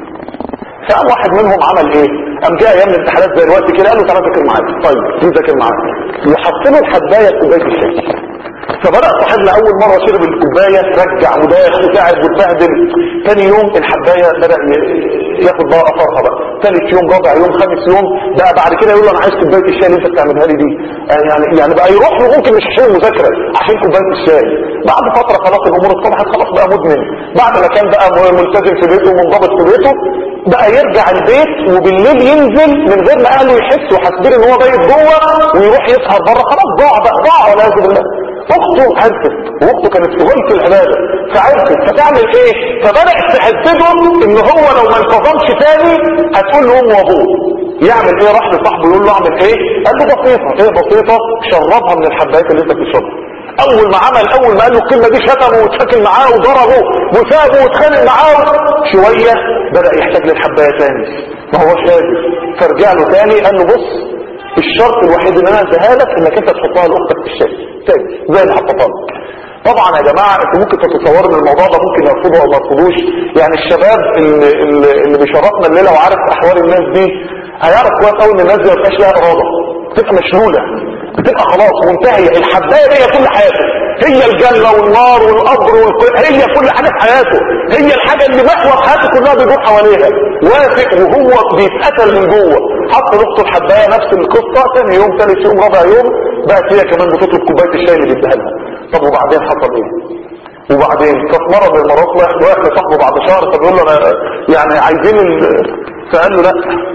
فقام واحد منهم عمل ايه قام جاء ايام الامتحانات زي الوقت كده قال له تعالى ذاكر معايا طيب دي ذاكر معايا وحط له الحبايه في كوبايه الشاي فبدأ صاحبنا أول مرة شرب الكوباية رجع وداخ وتعب واتبهدل تاني يوم الحباية بدأ ي- ياخد بقى أثرها بقى ثالث يوم رابع يوم خامس يوم بقى بعد كده يقول له أنا عايز كوباية الشاي اللي أنت بتعملها لي دي آه يعني يعني بقى يروح له ممكن مش عشان المذاكرة عشان كوباية الشاي بعد فترة خلاص الأمور اتضحت خلاص بقى مدمن بعد ما كان بقى م- ملتزم في بيته ومنضبط في بيته بقى يرجع البيت وبالليل ينزل من غير ما اهله يحسوا وحاسبين ان هو بايت جوه ويروح يسهر بره خلاص ضاع بقى ضاع والعياذ بالله اخته عرفت واخته كانت في غلط العباده فعرفت فتعمل ايه فبدات تهدده ان هو لو ما انتظمش تاني هتقول له امه وابوه يعمل ايه راح لصاحبه يقول له اعمل ايه قال له بسيطه ايه بسيطه شربها من الحبايات اللي انت بتشربها اول ما عمل اول ما قال له الكلمه دي شتمه واتشكل معاه وضربه وسابه واتخانق معاه شويه بدا يحتاج للحبايه تاني ما هوش قادر فرجع له تاني قال له بص الشرط الوحيد اللي انا اديها لك انك انت تحطها لاختك في الشاي تاني زي اللي حطها لك طبعا يا جماعه انتوا ممكن تتصوروا ان الموضوع ده ممكن يرفضه او ما يرفضوش يعني الشباب اللي, اللي, اللي بيشرفنا الليله وعارف احوال الناس دي هيعرف كويس قوي ان الناس دي ما بتبقاش لها اراده بتبقى مشلوله بتبقى خلاص منتهيه الحبايه هي كل حياته هي الجنه والنار والقبر والق... هي كل حاجه في حياته هي الحاجه اللي محور حياته كلها بيدور حواليها وافق وهو بيتقتل من جوه حط لاخته الحبايه نفس القصه ثاني يوم ثالث يوم رابع يوم بقت هي كمان بتطلب كوبايه الشاي اللي بيديها لها طب وبعدين حصل ايه وبعدين ففي مره من المرات واحد رايح لصاحبه بعد شهر فبيقول له انا يعني عايزين ال... فقال له لا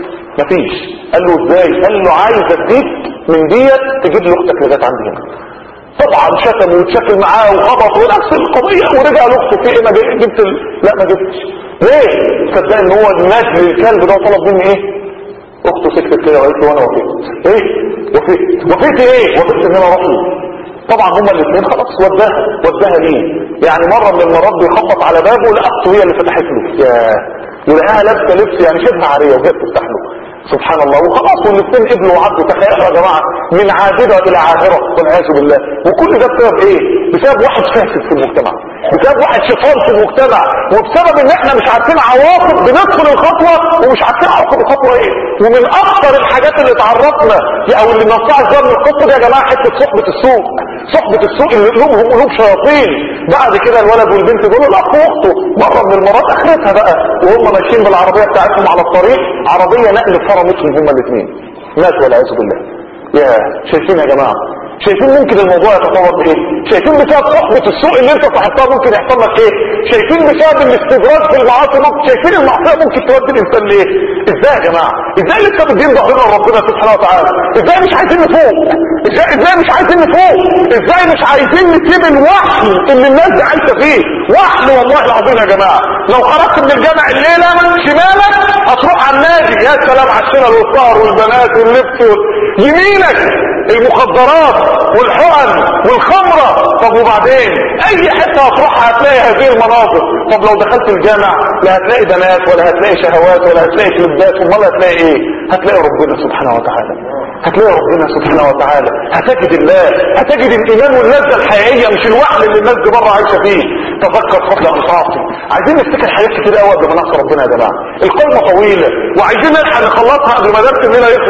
مفيش قال له ازاي قال له عايز اديك من ديت تجيب لي اختك لغايه عندي هنا طبعا شتم واتشكل معاه وخبط ونفس القضيه ورجع لاخته في ايه ما جي- جبت ال... لا ما جبتش ليه صدق ان هو الناس للكلب ده طلب مني ايه اخته سكتت كده وقالت له وانا وافقت ايه وافقت وافقت ايه وافقت ان انا اروح له طبعا هما الاثنين خلاص وداها وداها ليه يعني مرة من المرات بيخبط على بابه لقته هي اللي فتحت له يا ولقاها لابسه لبس يعني شبه عاريه وجت تفتح له سبحان الله وخلاص والاثنين قبلوا وعدوا تخيلوا يا جماعه من عابده الى عاهره والعياذ بالله وكل ده بسبب ايه؟ بسبب واحد فاسد في المجتمع بسبب واحد شيطان في المجتمع وبسبب ان احنا مش عارفين عواقب بندخل الخطوه ومش عارفين عواقب الخطوه ايه ومن اكثر الحاجات اللي اتعرفنا او اللي نصعد بها من القصه دي يا جماعه حته صحبه السوق صحبه السوق اللي قلوبهم قلوب شياطين بعد كده الولد والبنت دول الاخ واخته مره من المرات اخرتها بقى وهم ماشيين بالعربيه بتاعتهم على الطريق عربيه نقل فرمتهم هما الاثنين ماتوا والعياذ بالله يا شايفين يا جماعه شايفين ممكن الموضوع يتطور بايه شايفين بسبب صحبة السوء اللي انت صاحبتها ممكن يحصل لك ايه شايفين بسبب الاستدراج في المعاصي ممكن شايفين المعصيه ممكن تودي الانسان لايه ازاي يا جماعه ازاي لسه بتدين ظهرنا لربنا سبحانه وتعالى ازاي مش عايزين نفوق ازاي ازاي مش عايزين نفوق ازاي مش عايزين نسيب الوحل اللي الناس دي عايشه فيه وحل والله العظيم يا جماعه لو خرجت من الجامع الليله شمالك هتروح على النادي يا سلام على الشلل والسهر والبنات واللبس وال... يمينك المخدرات والحقن والخمرة طب وبعدين اي حتة هتروحها هتلاقي هذه المناظر طب لو دخلت الجامع لا هتلاقي بنات ولا هتلاقي شهوات ولا هتلاقي كليبات امال هتلاقي ايه هتلاقي ربنا سبحانه وتعالى هتلاقي ربنا سبحانه وتعالى هتجد الله هتجد الايمان واللذة الحقيقية مش الوحل اللي الناس دي بره عايشة فيه تذكر فضل انصافي عايزين نفتكر حاجات كتير قوي قبل ما نعصي ربنا يا جماعه القائمه طويله وعايزين نلحق نخلصها قبل ما درس الليله يخلص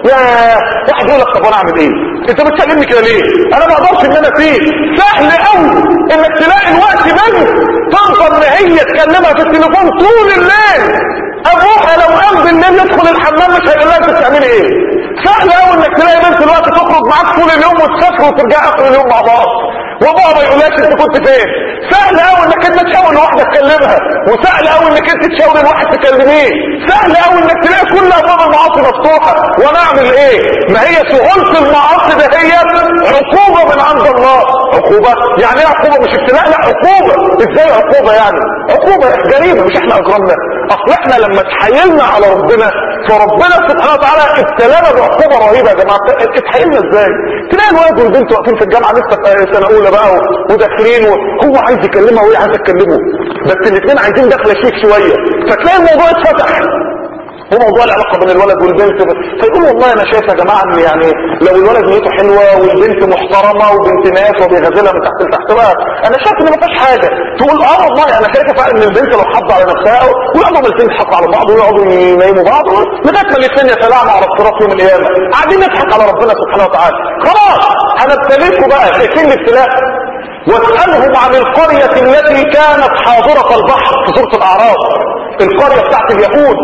يا واحد يقول لك طب انا اعمل ايه انت بتكلمني كده ليه انا ما اقدرش ان انا فيه سهل قوي انك تلاقي الوقت بنت تفضل ان هي تكلمها في التليفون طول الليل ابوها لو قام بالليل يدخل الحمام مش هيقول لها انت بتعملي ايه سهل قوي انك تلاقي بنت الوقت تخرج معاك طول اليوم وتسافر وترجع اخر اليوم مع بعض وابوها ما يقولهاش انت كنت فين سهل قوي انك انت تشاور لواحده تكلمها وسهل قوي انك انت تشاور لواحد تكلميه سهل قوي انك تلاقي كل ابواب المعاصي مفتوحه وانا اعمل ايه ما هي سهوله المعاصي ده هي عقوبه من عند الله عقوبه يعني ايه عقوبه مش ابتلاء لا عقوبه ازاي عقوبه يعني عقوبه جريمه مش احنا اجرمنا اصل احنا لما تحايلنا على ربنا فربنا سبحانه وتعالى ابتلانا بعقوبه رهيبه يا جماعه اتحايلنا ازاي تلاقي الولد والبنت واقفين في الجامعه لسه في سنه اولى بقى وداخلين وهو عايز يكلمها وهي عايزه تكلمه بس الاثنين عايزين دخله شيك شويه فتلاقي الموضوع اتفتح هو موضوع العلاقة بين الولد والبنت فيقول والله انا شايف يا جماعة ان يعني لو الولد نيته حلوة والبنت محترمة وبنت ناس وبيغزلها من تحت لتحت بقى انا شايف ان ما فيهاش حاجة تقول اه والله انا شايفه فعلا ان البنت لو حافظة على نفسها ويقعدوا الاثنين يضحكوا على بعض ويقعدوا ينيموا بعض لغاية ما الاثنين يتلاعبوا على الصراط يوم القيامة قاعدين نضحك على ربنا سبحانه وتعالى خلاص هنبتليكوا بقى شايفين الابتلاء واسألهم عن القرية التي كانت حاضرة البحر في سورة الأعراف القرية بتاعت اليهود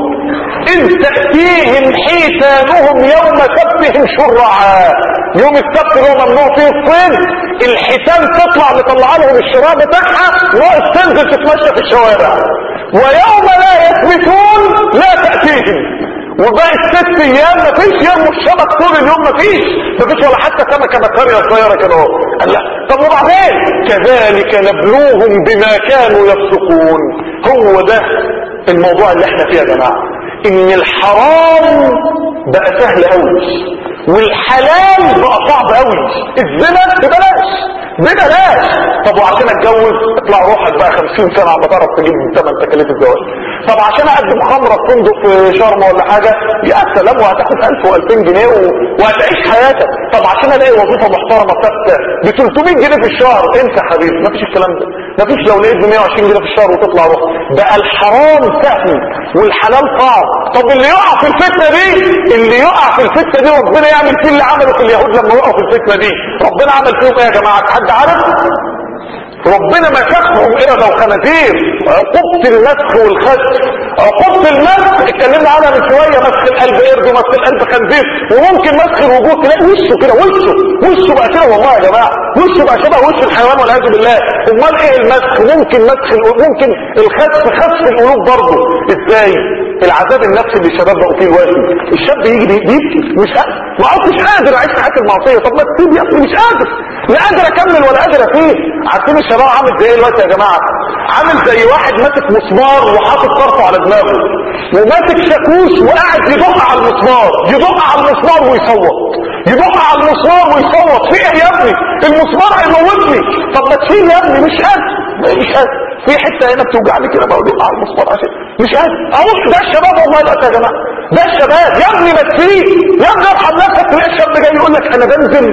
إذ تأتيهم حيتانهم يوم سبتهم شرعا يوم السبت اللي هو ممنوع فيه الصيد الحيتان تطلع مطلع لهم الشراب بتاعها ناقص تنزل تتمشى في الشوارع ويوم لا يثبتون لا تأتيهم وباقي الست ايام مفيش يوم الشبك طول اليوم مفيش مفيش ولا حتى سمكه بكاريه صغيره كده اهو قال لا طب وبعدين كذلك نبلوهم بما كانوا يفسقون هو ده الموضوع اللي احنا فيه يا جماعه ان الحرام بقى سهل قوي والحلال بقى صعب قوي الزنا ببلاش ببلاش طب وعشان اتجوز اطلع روحك بقى 50 سنه عم تعرف تجيب ثمن تكاليف الزواج طب عشان اقدم خمره في فندق في شرم ولا حاجه يا سلام وهتاخد 1000 و2000 جنيه و... وهتعيش حياتك طب عشان الاقي وظيفه محترمه ثابته ب 300 جنيه في الشهر انت يا حبيبي مفيش الكلام ده مفيش لو لقيت ب 120 جنيه في الشهر وتطلع روح بقى الحرام سهل والحلال صعب طب اللي يقع في الفتنه دي اللي يقع في الفتنه دي ربنا يعمل فيه اللي عمله في اليهود لما وقعوا في الفتنه دي ربنا عمل فيهم ايه يا جماعه حد عارف ربنا مسخهم قردة وخنازير عقوبة المسخ والخسف عقوبة المسخ اتكلمنا عنها من شوية مسخ القلب قرد ومسخ القلب خنزير وممكن مسخ الوجود تلاقي وشه كده وشه وشه بقى كده والله يا جماعة وشه بقى شبه وش الحيوان والعياذ بالله امال ايه المسخ ممكن مسخ ممكن الخسف خسف القلوب برضه ازاي العذاب النفسي اللي الشباب بقوا فيه دلوقتي الشاب يجي بيبكي مش قادر ما عدتش قادر اعيش حياه المعصيه طب ما تسيب يا ابني مش قادر لا قادر اكمل ولا قادر افيه عارفين الشباب عامل زي ايه دلوقتي يا جماعه عامل زي واحد ماسك مسمار وحاطط طرفه على دماغه وماسك شاكوش وقاعد يدق على المسمار يدق على المسمار ويصوت يدق على المسمار ويصوت في ايه يا ابني المسمار هيموتني طب ما تشيل يا ابني مش قادر مش قادر في حته هنا بتوجعني كده بقى ادق على المسمار عشان مش قادر اهو ده الشباب والله دلوقتي يا جماعه ده الشباب يا ابني ما تسيب يا ابني ارحم نفسك تلاقي الشاب جاي يقول لك انا بنزل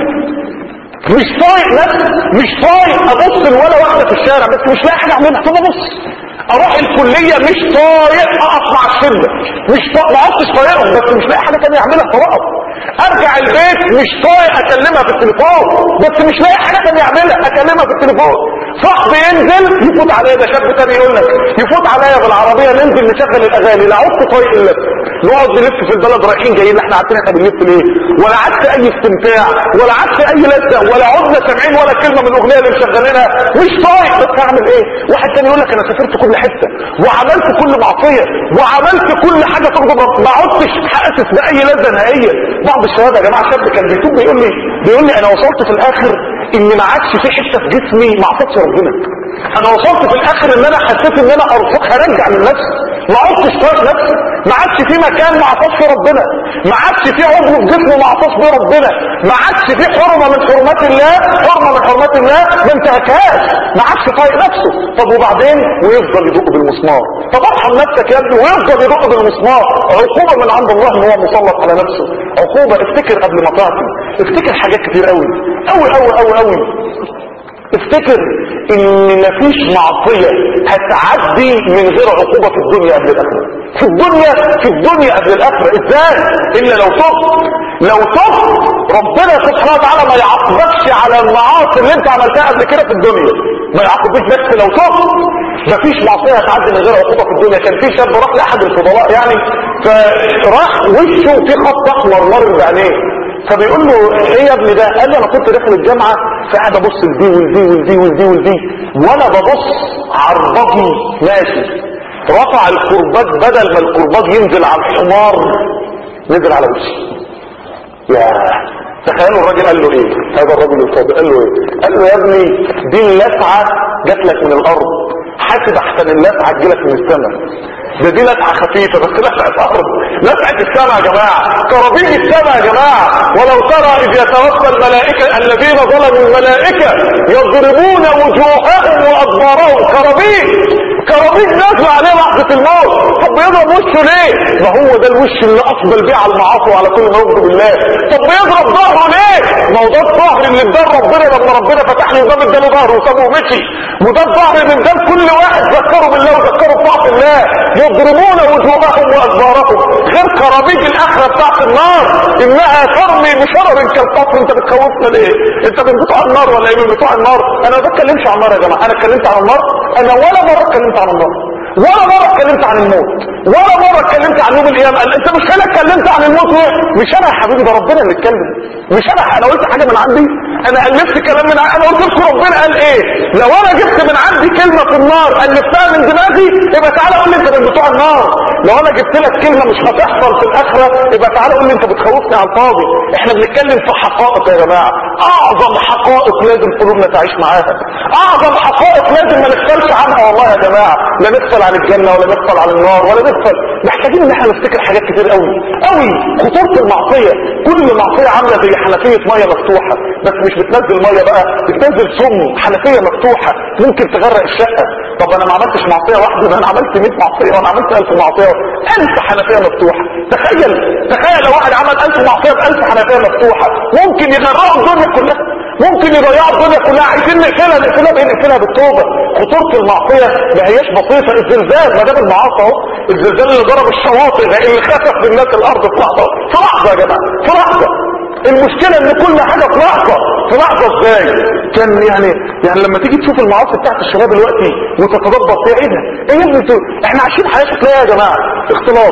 مش طايق نفسي مش طايق ابص لولا واحده في الشارع بس مش لاقي حاجه اعملها طب ابص اروح الكليه مش طايق اقف مع الشله مش طايق ما عدتش طايقهم بس مش لاقي حاجه تانية اعملها فوقف ارجع البيت مش طايق اكلمها في التليفون بس مش لاقي حاجه تانية اعملها اكلمها في التليفون صاحبي ينزل يفوت عليا ده شاب تاني يقول لك يفوت عليا بالعربيه ننزل نشغل الاغاني لا عدت طايق الا نقعد نلف في البلد رايحين جايين احنا عارفين احنا بنلف ليه ولا عدت اي استمتاع ولا عدت اي لذه ولا عدنا سامعين ولا كلمه من الاغنيه اللي مشغلينها مش طايق بس هعمل ايه واحد تاني يقول لك انا سافرت كل حته وعملت كل معصيه وعملت كل حاجه تغضب ربنا ما عدتش حاسس باي لذه نهائيه بعض الشباب يا جماعه شاب كان بيتوب بيقول لي بيقول لي انا وصلت في الاخر ان ما عادش في حته في جسمي ما عصتش ربنا انا وصلت في الاخر ان انا حسيت ان انا ارفق هرجع من نفسي ما عدتش طايق نفسي ما عادش في مكان ما عصاش ربنا ما عادش في عضو في جسمه ما عصاش بيه ربنا ما عادش في حرمه من حرمات الله حرمه من حرمات الله ما انتهكهاش ما عادش طايق نفسه طب وبعدين ويفضل يدق بالمسمار طب ارحم نفسك يا ابني ويفضل يدق بالمسمار عقوبه من عند الله ان هو مسلط على نفسه عقوبه افتكر قبل ما تعطي افتكر حاجات كتير قوي قوي قوي قوي قوي افتكر ان مفيش معصية هتعدي من غير عقوبة في الدنيا قبل الاخرة في الدنيا في الدنيا قبل الاخرة ازاي الا لو تبت لو تبت ربنا سبحانه وتعالى ما يعاقبكش على المعاصي اللي انت عملتها قبل كده في الدنيا ما يعاقبكش بس لو تبت مفيش معصيه هتعدي من غير عقوبه في الدنيا كان في شاب راح لاحد الفضلاء يعني فراح وشه في خط احمر مر بعينيه فبيقول له ايه يا ابني ده قال لي انا كنت داخل الجامعه فقاعد ابص لدي ولدي ولدي ولدي ولدي وانا ببص عربجي ماشي رفع الكرباج بدل ما الكرباج ينزل على الحمار نزل على وشي يا تخيلوا الراجل قال له ايه هذا الرجل الفاضل قال له ايه قال له يا ابني دي اللسعه جات لك من الارض حاسب احسن اللسعه تجيلك من السماء ده دي لسعه خفيفه بس لسعه ارض لسعه السماء يا جماعه كرابيج السماء يا جماعه ولو ترى اذ يتوفى الملائكه الذين ظلموا الملائكه يضربون وجوههم وادبارهم كرابيج كرابيج نازله عليه لحظه الموت طب بيضرب وشه ليه ما هو ده الوش اللي اقبل بيه على المعاصي وعلى كل ما يغضب الله طب بيضرب ظهره ليه ما هو ده الظهر اللي اداه ربنا لما ربنا فتح له باب اداله ظهره وسابه ومشي وده الظهر اللي اداه كل واحد ذكره بالله وذكره بطاعه الله يضربون وجوههم وادبارهم غير كرابيج الاخره بتاعت النار انها ترمي بشرر كالقصر انت بتخوفنا ليه انت من بتوع النار ولا ايه من بتوع النار انا ما بتكلمش عن النار يا جماعه انا اتكلمت عن النار انا ولا مره اتكلمت عن النار ولا مرة اتكلمت عن الموت ولا مرة اتكلمت عن يوم القيامة قال انت مش انا اتكلمت عن الموت ايه مش انا يا حبيبي ده ربنا اللي اتكلم مش انا انا قلت حاجة من عندي انا الفت كلام من عندي انا قلت لكم ربنا قال ايه لو انا جبت من عندي كلمة في النار الفتها من دماغي يبقى تعالى قول لي انت من بتوع النار لو انا جبت لك كلمة مش هتحصل في الاخرة يبقى تعالى قول لي انت بتخوفني على الفاضي احنا بنتكلم في حقائق يا جماعة اعظم حقائق لازم قلوبنا تعيش معاها اعظم حقائق لازم ما نغفلش عنها والله يا جماعة لا نغفل عن الجنة ولا نغفل عن النار ولا نغفل محتاجين ان احنا نفتكر حاجات كتير قوي قوي خطورة المعصية كل معصية عاملة زي حنفية مية مفتوحة بس مش بتنزل مية بقى بتنزل سم حنفية مفتوحة ممكن تغرق الشقة طب انا ما عملتش معصية واحدة ده انا عملت 100 معصية وانا عملت 1000 معصية 1000 حنفية مفتوحة تخيل تخيل لو واحد عمل 1000 معصية ب 1000 حنفية مفتوحة ممكن يغرقوا الدنيا كلها ممكن يضيعوا الدنيا كلها عايزين نقفلها نقفلها بايه نقفلها بالتوبة خطورة المعصية ما هياش بسيطة الزلزال ما دام المعاصي اهو الزلزال اللي ضرب الشواطئ ده اللي خسف بالناس الارض في لحظة في لحظة يا جماعة في لحظة المشكلة ان كل حاجة في لحظة في لحظة ازاي كان يعني يعني لما تيجي تشوف المعاصي بتاعت الشباب دلوقتي وتتدبر فيها ايه ده ايه يا ابني انتوا احنا عايشين حياة شكلها يا جماعة اختلاط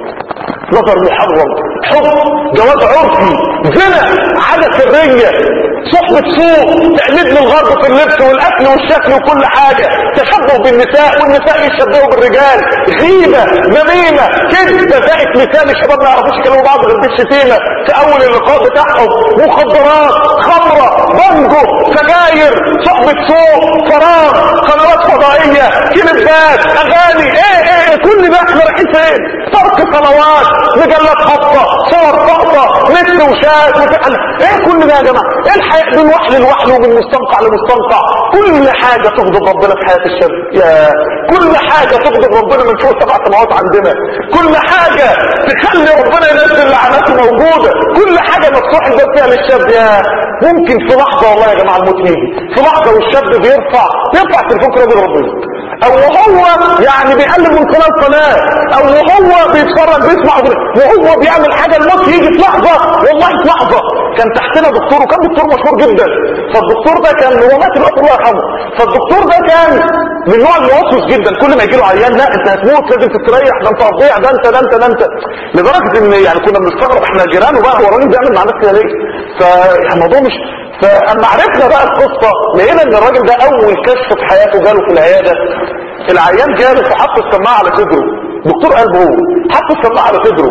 نظر محرم حب جواز عرفي زنا عادة سرية صحبة سوء تقليد من الغرب في اللبس والاكل والشكل وكل حاجة تشبه بالنساء والنساء يشبهوا بالرجال غيبة نميمة كذب ذائق لسان الشباب ما يعرفوش يكلموا بعض غير بالشتيمة في اول اللقاء بتاعهم مخدرات خمرة بانجو سجاير صحبة سوء فراغ قنوات فضائية كليبات اغاني ايه ايه, إيه كل ده احنا رايحين فين ترك صلوات مجلات خطة صور خطة نت وشات وفعل ايه كل ده يا جماعة ايه الحياة من وحل لوحل ومن مستنقع لمستنقع كل حاجة تغضب ربنا في حياة الشاب يا كل حاجة تغضب ربنا من فوق سبع سماوات عندنا كل حاجة تخلي ربنا ينزل لعناته موجودة كل حاجة مفتوح الباب فيها للشاب يا ممكن في لحظة والله يا جماعة الموت يجي في لحظة والشاب بيرفع يرفع تليفون كده ربنا او هو يعني بيقلب من قناة قناة او هو بيتفرج بيسمع وهو بيعمل حاجة الموت يجي في لحظة والله في لحظة كان تحتنا دكتور وكان دكتور مشهور جدا فالدكتور ده كان هو مات الوقت الله يرحمه فالدكتور ده كان من نوع الموسوس جدا كل ما يجي له عيان لا انت هتموت لازم تستريح ده انت هتضيع ده انت ده انت ده انت لدرجة ان يعني كنا بنستغرب احنا جيرانه بقى هو الراجل بيعمل مع ناس كده ليه فالموضوع مش فاما عرفنا بقى القصة لقينا ان الراجل ده اول كشف في حياته جاله في العيادة العيان جاله فحط السماعة على صدره دكتور قلبه هو حط السماعة على صدره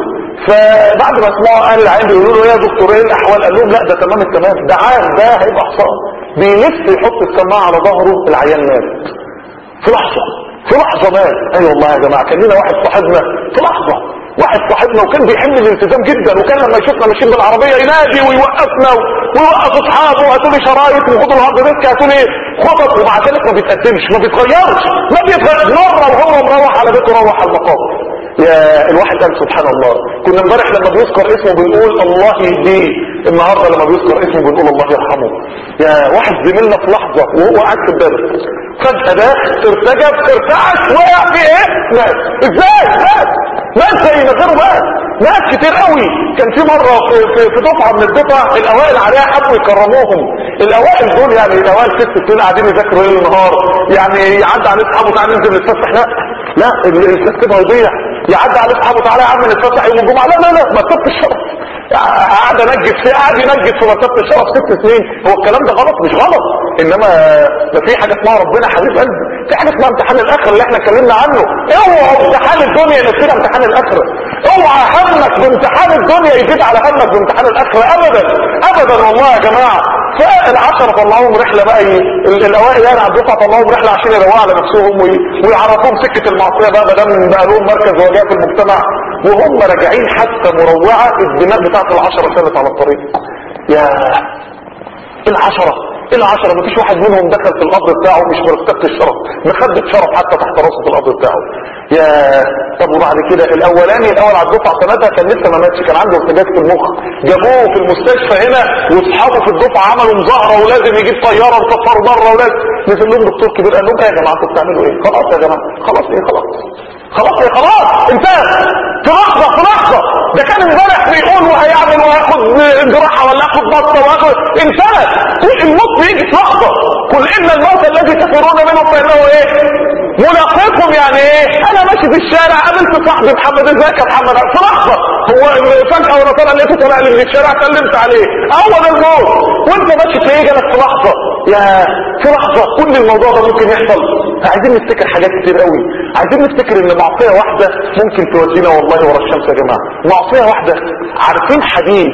فبعد ما سمعوا قال العيان بيقولوا له يا دكتور ايه الاحوال قال لهم لا ده تمام التمام ده عام ده هيبقى حصان بيلف يحط السماعة على ظهره العيان مات في لحظة في لحظة مات اي أيوة والله يا جماعة كان لنا واحد صاحبنا في لحظة واحد صاحبنا وكان بيحمل الالتزام جدا وكان لما يشوفنا ماشيين بالعربية ينادي ويوقفنا ويوقف اصحابه هاتوا لي شرايط وخدوا الهارد ديسك هاتوا لي خطط ومع ذلك ما بيتقدمش ما بيتغيرش ما بيتغير مرة وهو مروح على بيته روح على المقام يا الواحد قال سبحان الله كنا امبارح لما بيذكر اسمه بنقول الله يهديه النهارده لما بيذكر اسمه بنقول الله يرحمه يا واحد زميلنا في لحظه وهو قاعد في الدرس فجأة ده ارتجف ارتعش وقع في ايه؟ مات ازاي؟ مات مات زي ما غيره مات ناس كتير قوي كان في مره في, في, في دفعه من الدفع الاوائل عليها حبوا يكرموهم الاوائل دول يعني الاوائل ست سنين قاعدين يذاكروا ليل النهار يعني يعدي على اصحابه تعالى ننزل نتفسح لا لا الترتيب هيضيع يعدي على اصحابه تعالى يا عم نتفسح يوم الجمعه لا لا لا مسافه الشرف قاعد انجد فيه قاعد ينجد في مسافه الشرف ست سنين هو الكلام ده غلط مش غلط انما ما في حاجه اسمها ربنا حبيب قلبي في حاجه اسمها امتحان الاخره اللي احنا اتكلمنا عنه اوعى امتحان الدنيا ينسينا امتحان الاخره اوعى همك بامتحان الدنيا يزيد على همك بامتحان الاخره ابدا ابدا والله يا جماعه فالعشرة طلعوهم رحلة بقى ي- ال- الاوائل يعني على الدفعة طلعوهم رحلة عشان يروقوا على نفسهم وي- ويعرفوهم سكة المعصية بقى بدل بقى لهم مركز وجاه في المجتمع وهم راجعين حتى مروعة الدماء بتاعت العشرة سالت على الطريق يا العشرة العشرة مفيش واحد منهم دخل في القبر بتاعه مش مرتبة الشرف مخدة شرف حتى تحت راسه في القبر بتاعه يا طب وبعد كده الاولاني الاول على الدفعة سنتها كان لسه ما ماتش كان عنده ارتجاج في المخ جابوه في المستشفى هنا واصحابه في الدفعة عملوا مظاهرة ولازم يجيب طيارة نسفره بره ولازم نزل لهم دكتور كبير قال لهم ايه يا جماعة انتوا بتعملوا ايه خلاص يا جماعة خلاص ايه خلاص خلاص يا خلاص انتهى في لحظة في لحظة ده كان امبارح بيقول وهيعمل وهياخد جراحة ولا ياخد بطة وهياخد انتهى الموت بيجي في لحظة قل ان الموت الذي تفرون منه فانه ايه ملاقيكم يعني ايه انا ماشي في الشارع قابلت صاحبي محمد ازيك يا محمد في لحظة هو فجأة وانا طالع لقيته طالع لي من الشارع سلمت عليه اول الموت وانت ماشي تلاقيه جالك في لحظة يا في لحظة كل الموضوع ده ممكن يحصل عايزين نفتكر حاجات كتير قوي عايزين نفتكر ان معصية واحدة ممكن تودينا والله ورا الشمس يا جماعة معصية واحدة عارفين حديث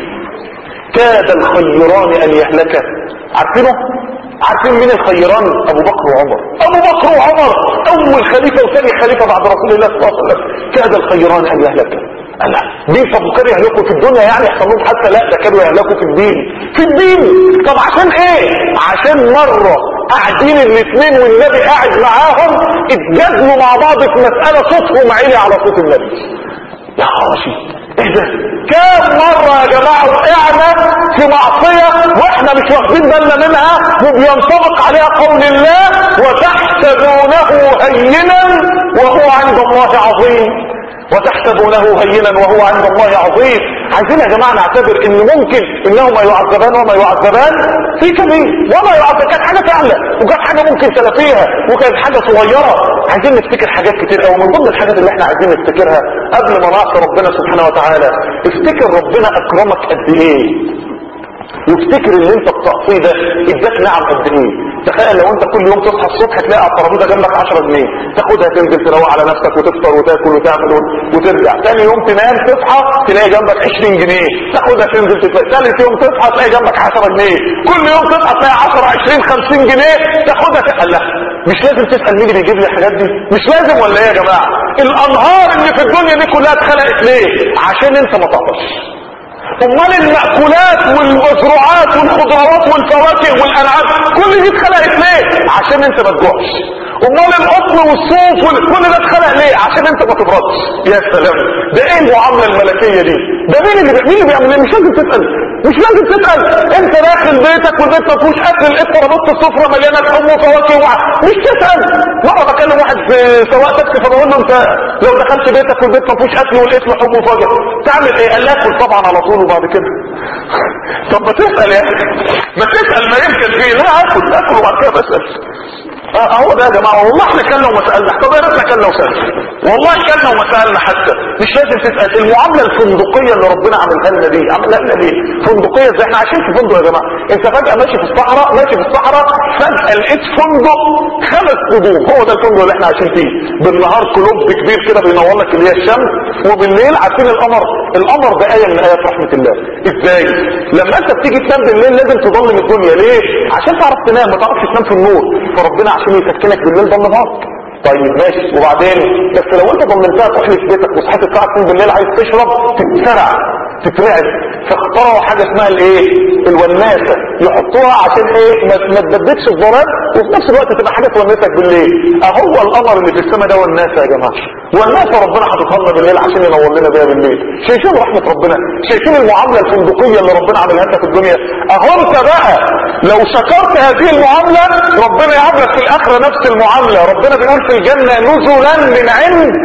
كاد الخيران ان يهلك عارفينه عارفين مين الخيران ابو بكر وعمر ابو بكر وعمر اول خليفة وثاني خليفة بعد رسول الله صلى الله عليه وسلم كاد الخيران ان يهلك لا دين طب كانوا يهلكوا في الدنيا يعني يحصل لهم حتى لا ده كانوا يهلكوا في الدين في الدين طب عشان ايه عشان مرة قاعدين الاثنين والنبي قاعد معاهم اتجادلوا مع بعض في مسألة صوتهم عالي على صوت النبي يا خراشي ايه ده كام مرة يا جماعة وقعنا في معصية واحنا مش واخدين بالنا منها وبينطبق عليها قول الله وتحسبونه هينا وهو عند الله عظيم وتحسبونه هينا وهو عند الله عظيم عايزين يا جماعة نعتبر ان ممكن انهما يعذبان وما يعذبان في كبير وما يعذب كانت حاجة سهلة وكانت حاجة ممكن تلافيها وكانت حاجة صغيرة عايزين نفتكر حاجات كتير قوي من ضمن الحاجات اللي احنا عايزين نفتكرها قبل ما نعصي ربنا سبحانه وتعالى افتكر ربنا اكرمك قد ايه وافتكر اللي انت بتعصيه ده اداك نعم قد ايه تخيل لو انت كل يوم تصحى الصبح تلاقي على الترابيزه جنبك 10 جنيه تاخدها تنزل تروق على نفسك وتفطر وتاكل وتعمل وترجع ثاني يوم تنام تصحى تلاقي جنبك 20 جنيه تاخدها تنزل تفطر ثالث يوم تصحى تلاقي جنبك 10 جنيه كل يوم تصحى تلاقي 10 20 50 جنيه تاخدها تقلها مش لازم تسال مين اللي بيجيب لي الحاجات دي مش لازم ولا ايه يا جماعه الانهار اللي في الدنيا دي كلها اتخلقت ليه عشان انت ما تعطش امال المأكولات والمزروعات والخضروات والفواكه والانعام كل دي اتخلقت ليه عشان انت ما تجوعش امال القطن والصوف وكل ده اتخلق ليه عشان انت ما تبردش يا سلام ده ايه المعامله الملكيه دي ده مين اللي بي... مين اللي بيعمل ايه مش لازم تسال مش لازم تسال انت داخل بيتك والبيت ما فيهوش اكل لقيت ترابيزه السفره مليانه لحوم وفواكه وع... مش تسال مره بكلم واحد في سواق تاكسي فبقول له انت لو دخلت بيتك والبيت ما فيهوش اكل ولقيت لحوم وفواكه تعمل ايه قال لي اكل طبعا على طول وبعد كده طب ما تسال يا اخي ما تسال ما يمكن فيه لا اكل اكل وبعد كده بسال اه هو ده يا جماعه والله احنا كلنا وما سالنا طب يا ريتنا كلنا وسالنا والله كلنا وما سالنا حتى مش لازم تسال المعامله الفندقيه اللي ربنا عملها لنا دي عملها لنا ليه فندقيه ازاي احنا عايشين في فندق يا جماعه انت فجاه ماشي في الصحراء ماشي في الصحراء فجاه لقيت فندق خمس نجوم هو ده الفندق اللي احنا عايشين فيه بالنهار كلوب كبير كده بينور لك اللي هي الشمس وبالليل عارفين القمر القمر ده ايه من ايات رحمه الله ازاي لما انت بتيجي تنام بالليل لازم تضلم الدنيا ليه عشان تعرف تنام ما تعرفش تنام في النور فربنا عشان يسكنك بالليل ضلمها طيب ماشي وبعدين بس لو انت ضمنتها تروح في بيتك وصحيت الساعه 2 بالليل عايز تشرب تتسرع تترعب فاخترعوا حاجه اسمها الايه الوناسه يحطوها عشان ايه ما, ما تبددش الظلام وفي نفس الوقت تبقى حاجه تونسك بالليل اهو القمر اللي في السماء ده والناسه يا جماعه والناسه ربنا حاططها لنا بالليل عشان ينور لنا بيها بالليل شايفين رحمه ربنا شايفين المعامله الفندقيه اللي ربنا عملها لنا في الدنيا اهو انت بقى لو شكرت هذه المعامله ربنا يعاملك في الاخره نفس المعامله ربنا بيقول في الجنه نزلا من عند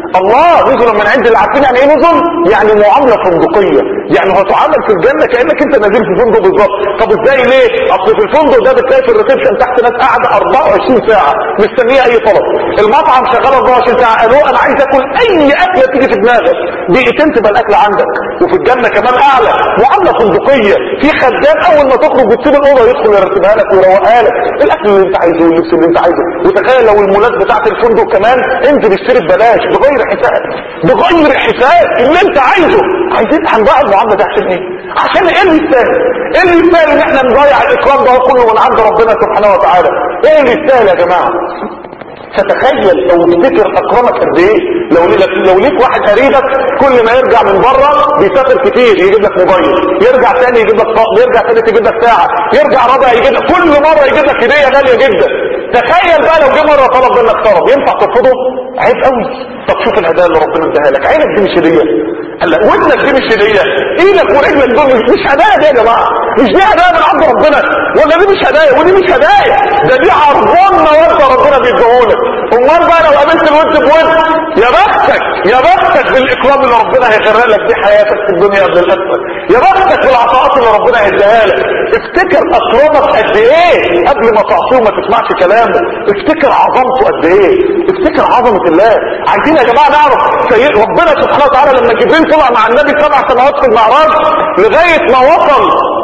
الله نزل من عند اللي عارفين يعني ايه نزل يعني معامله فندقيه يعني هتعامل في الجنه كانك انت نازل في فندق بالظبط طب ازاي ليه اصل في الفندق ده بتلاقي في الريسبشن تحت ناس قاعده 24 ساعه مستنيه اي طلب المطعم شغال 24 ساعه قالوا انا عايز اكل اي اكله تيجي في دماغك دقيقتين تبقى الاكل عندك وفي الجنه كمان اعلى معامله فندقيه في خدام اول ما تخرج وتسيب الاوضه يدخل يرتبها لك ويروقها لك الاكل اللي انت عايزه واللبس اللي انت عايزه وتخيل لو المولات بتاعت الفندق كمان انزل اشتري ببلاش بغير حساب بغير حساب اللي انت عايزه عايزين هنضيع المعامله ده عشان ايه عشان ايه اللي يستاهل ايه اللي يستاهل ان احنا نضيع الاكرام ده كله من عند ربنا سبحانه وتعالى ايه اللي يستاهل يا جماعه فتخيل لو تفتكر اكرمك قد ايه لو ليك لو ليك واحد قريبك كل ما يرجع من بره بيسافر كتير يجيب لك موبايل يرجع تاني يجيب لك طقم يرجع تاني يجيب لك ساعه يرجع رابع يجيب لك كل مره يجيب لك هديه غاليه جدا تخيل بقى لو جه مره طلب منك طلب ينفع ترفضه عيب قوي طب شوف الهدايا اللي ربنا اداها لك عينك دي مش هديه قال لك ودنك دي مش هديه ايدك ورجلك دول مش مش هدايا دي يا جماعه مش دي هدايا من عند ربنا ولا دي مش هدايا ودي مش هدايا ده دي عرضان مواد ربنا بيديهولك امال بقى لو قابلت الود بود يا بختك يا بختك بالاكرام اللي ربنا هيغرق لك دي حياتك في الدنيا قبل الاخره يا بختك بالعطاءات اللي ربنا هيديها لك افتكر اكرمك قد ايه قبل ما تعصيه وما تسمعش كلامه افتكر عظمته قد ايه افتكر عظمه الله عايزين يا جماعه نعرف سيد ربنا سبحانه وتعالى لما جبريل طلع مع النبي سبع سنوات في المعراج لغايه ما وصل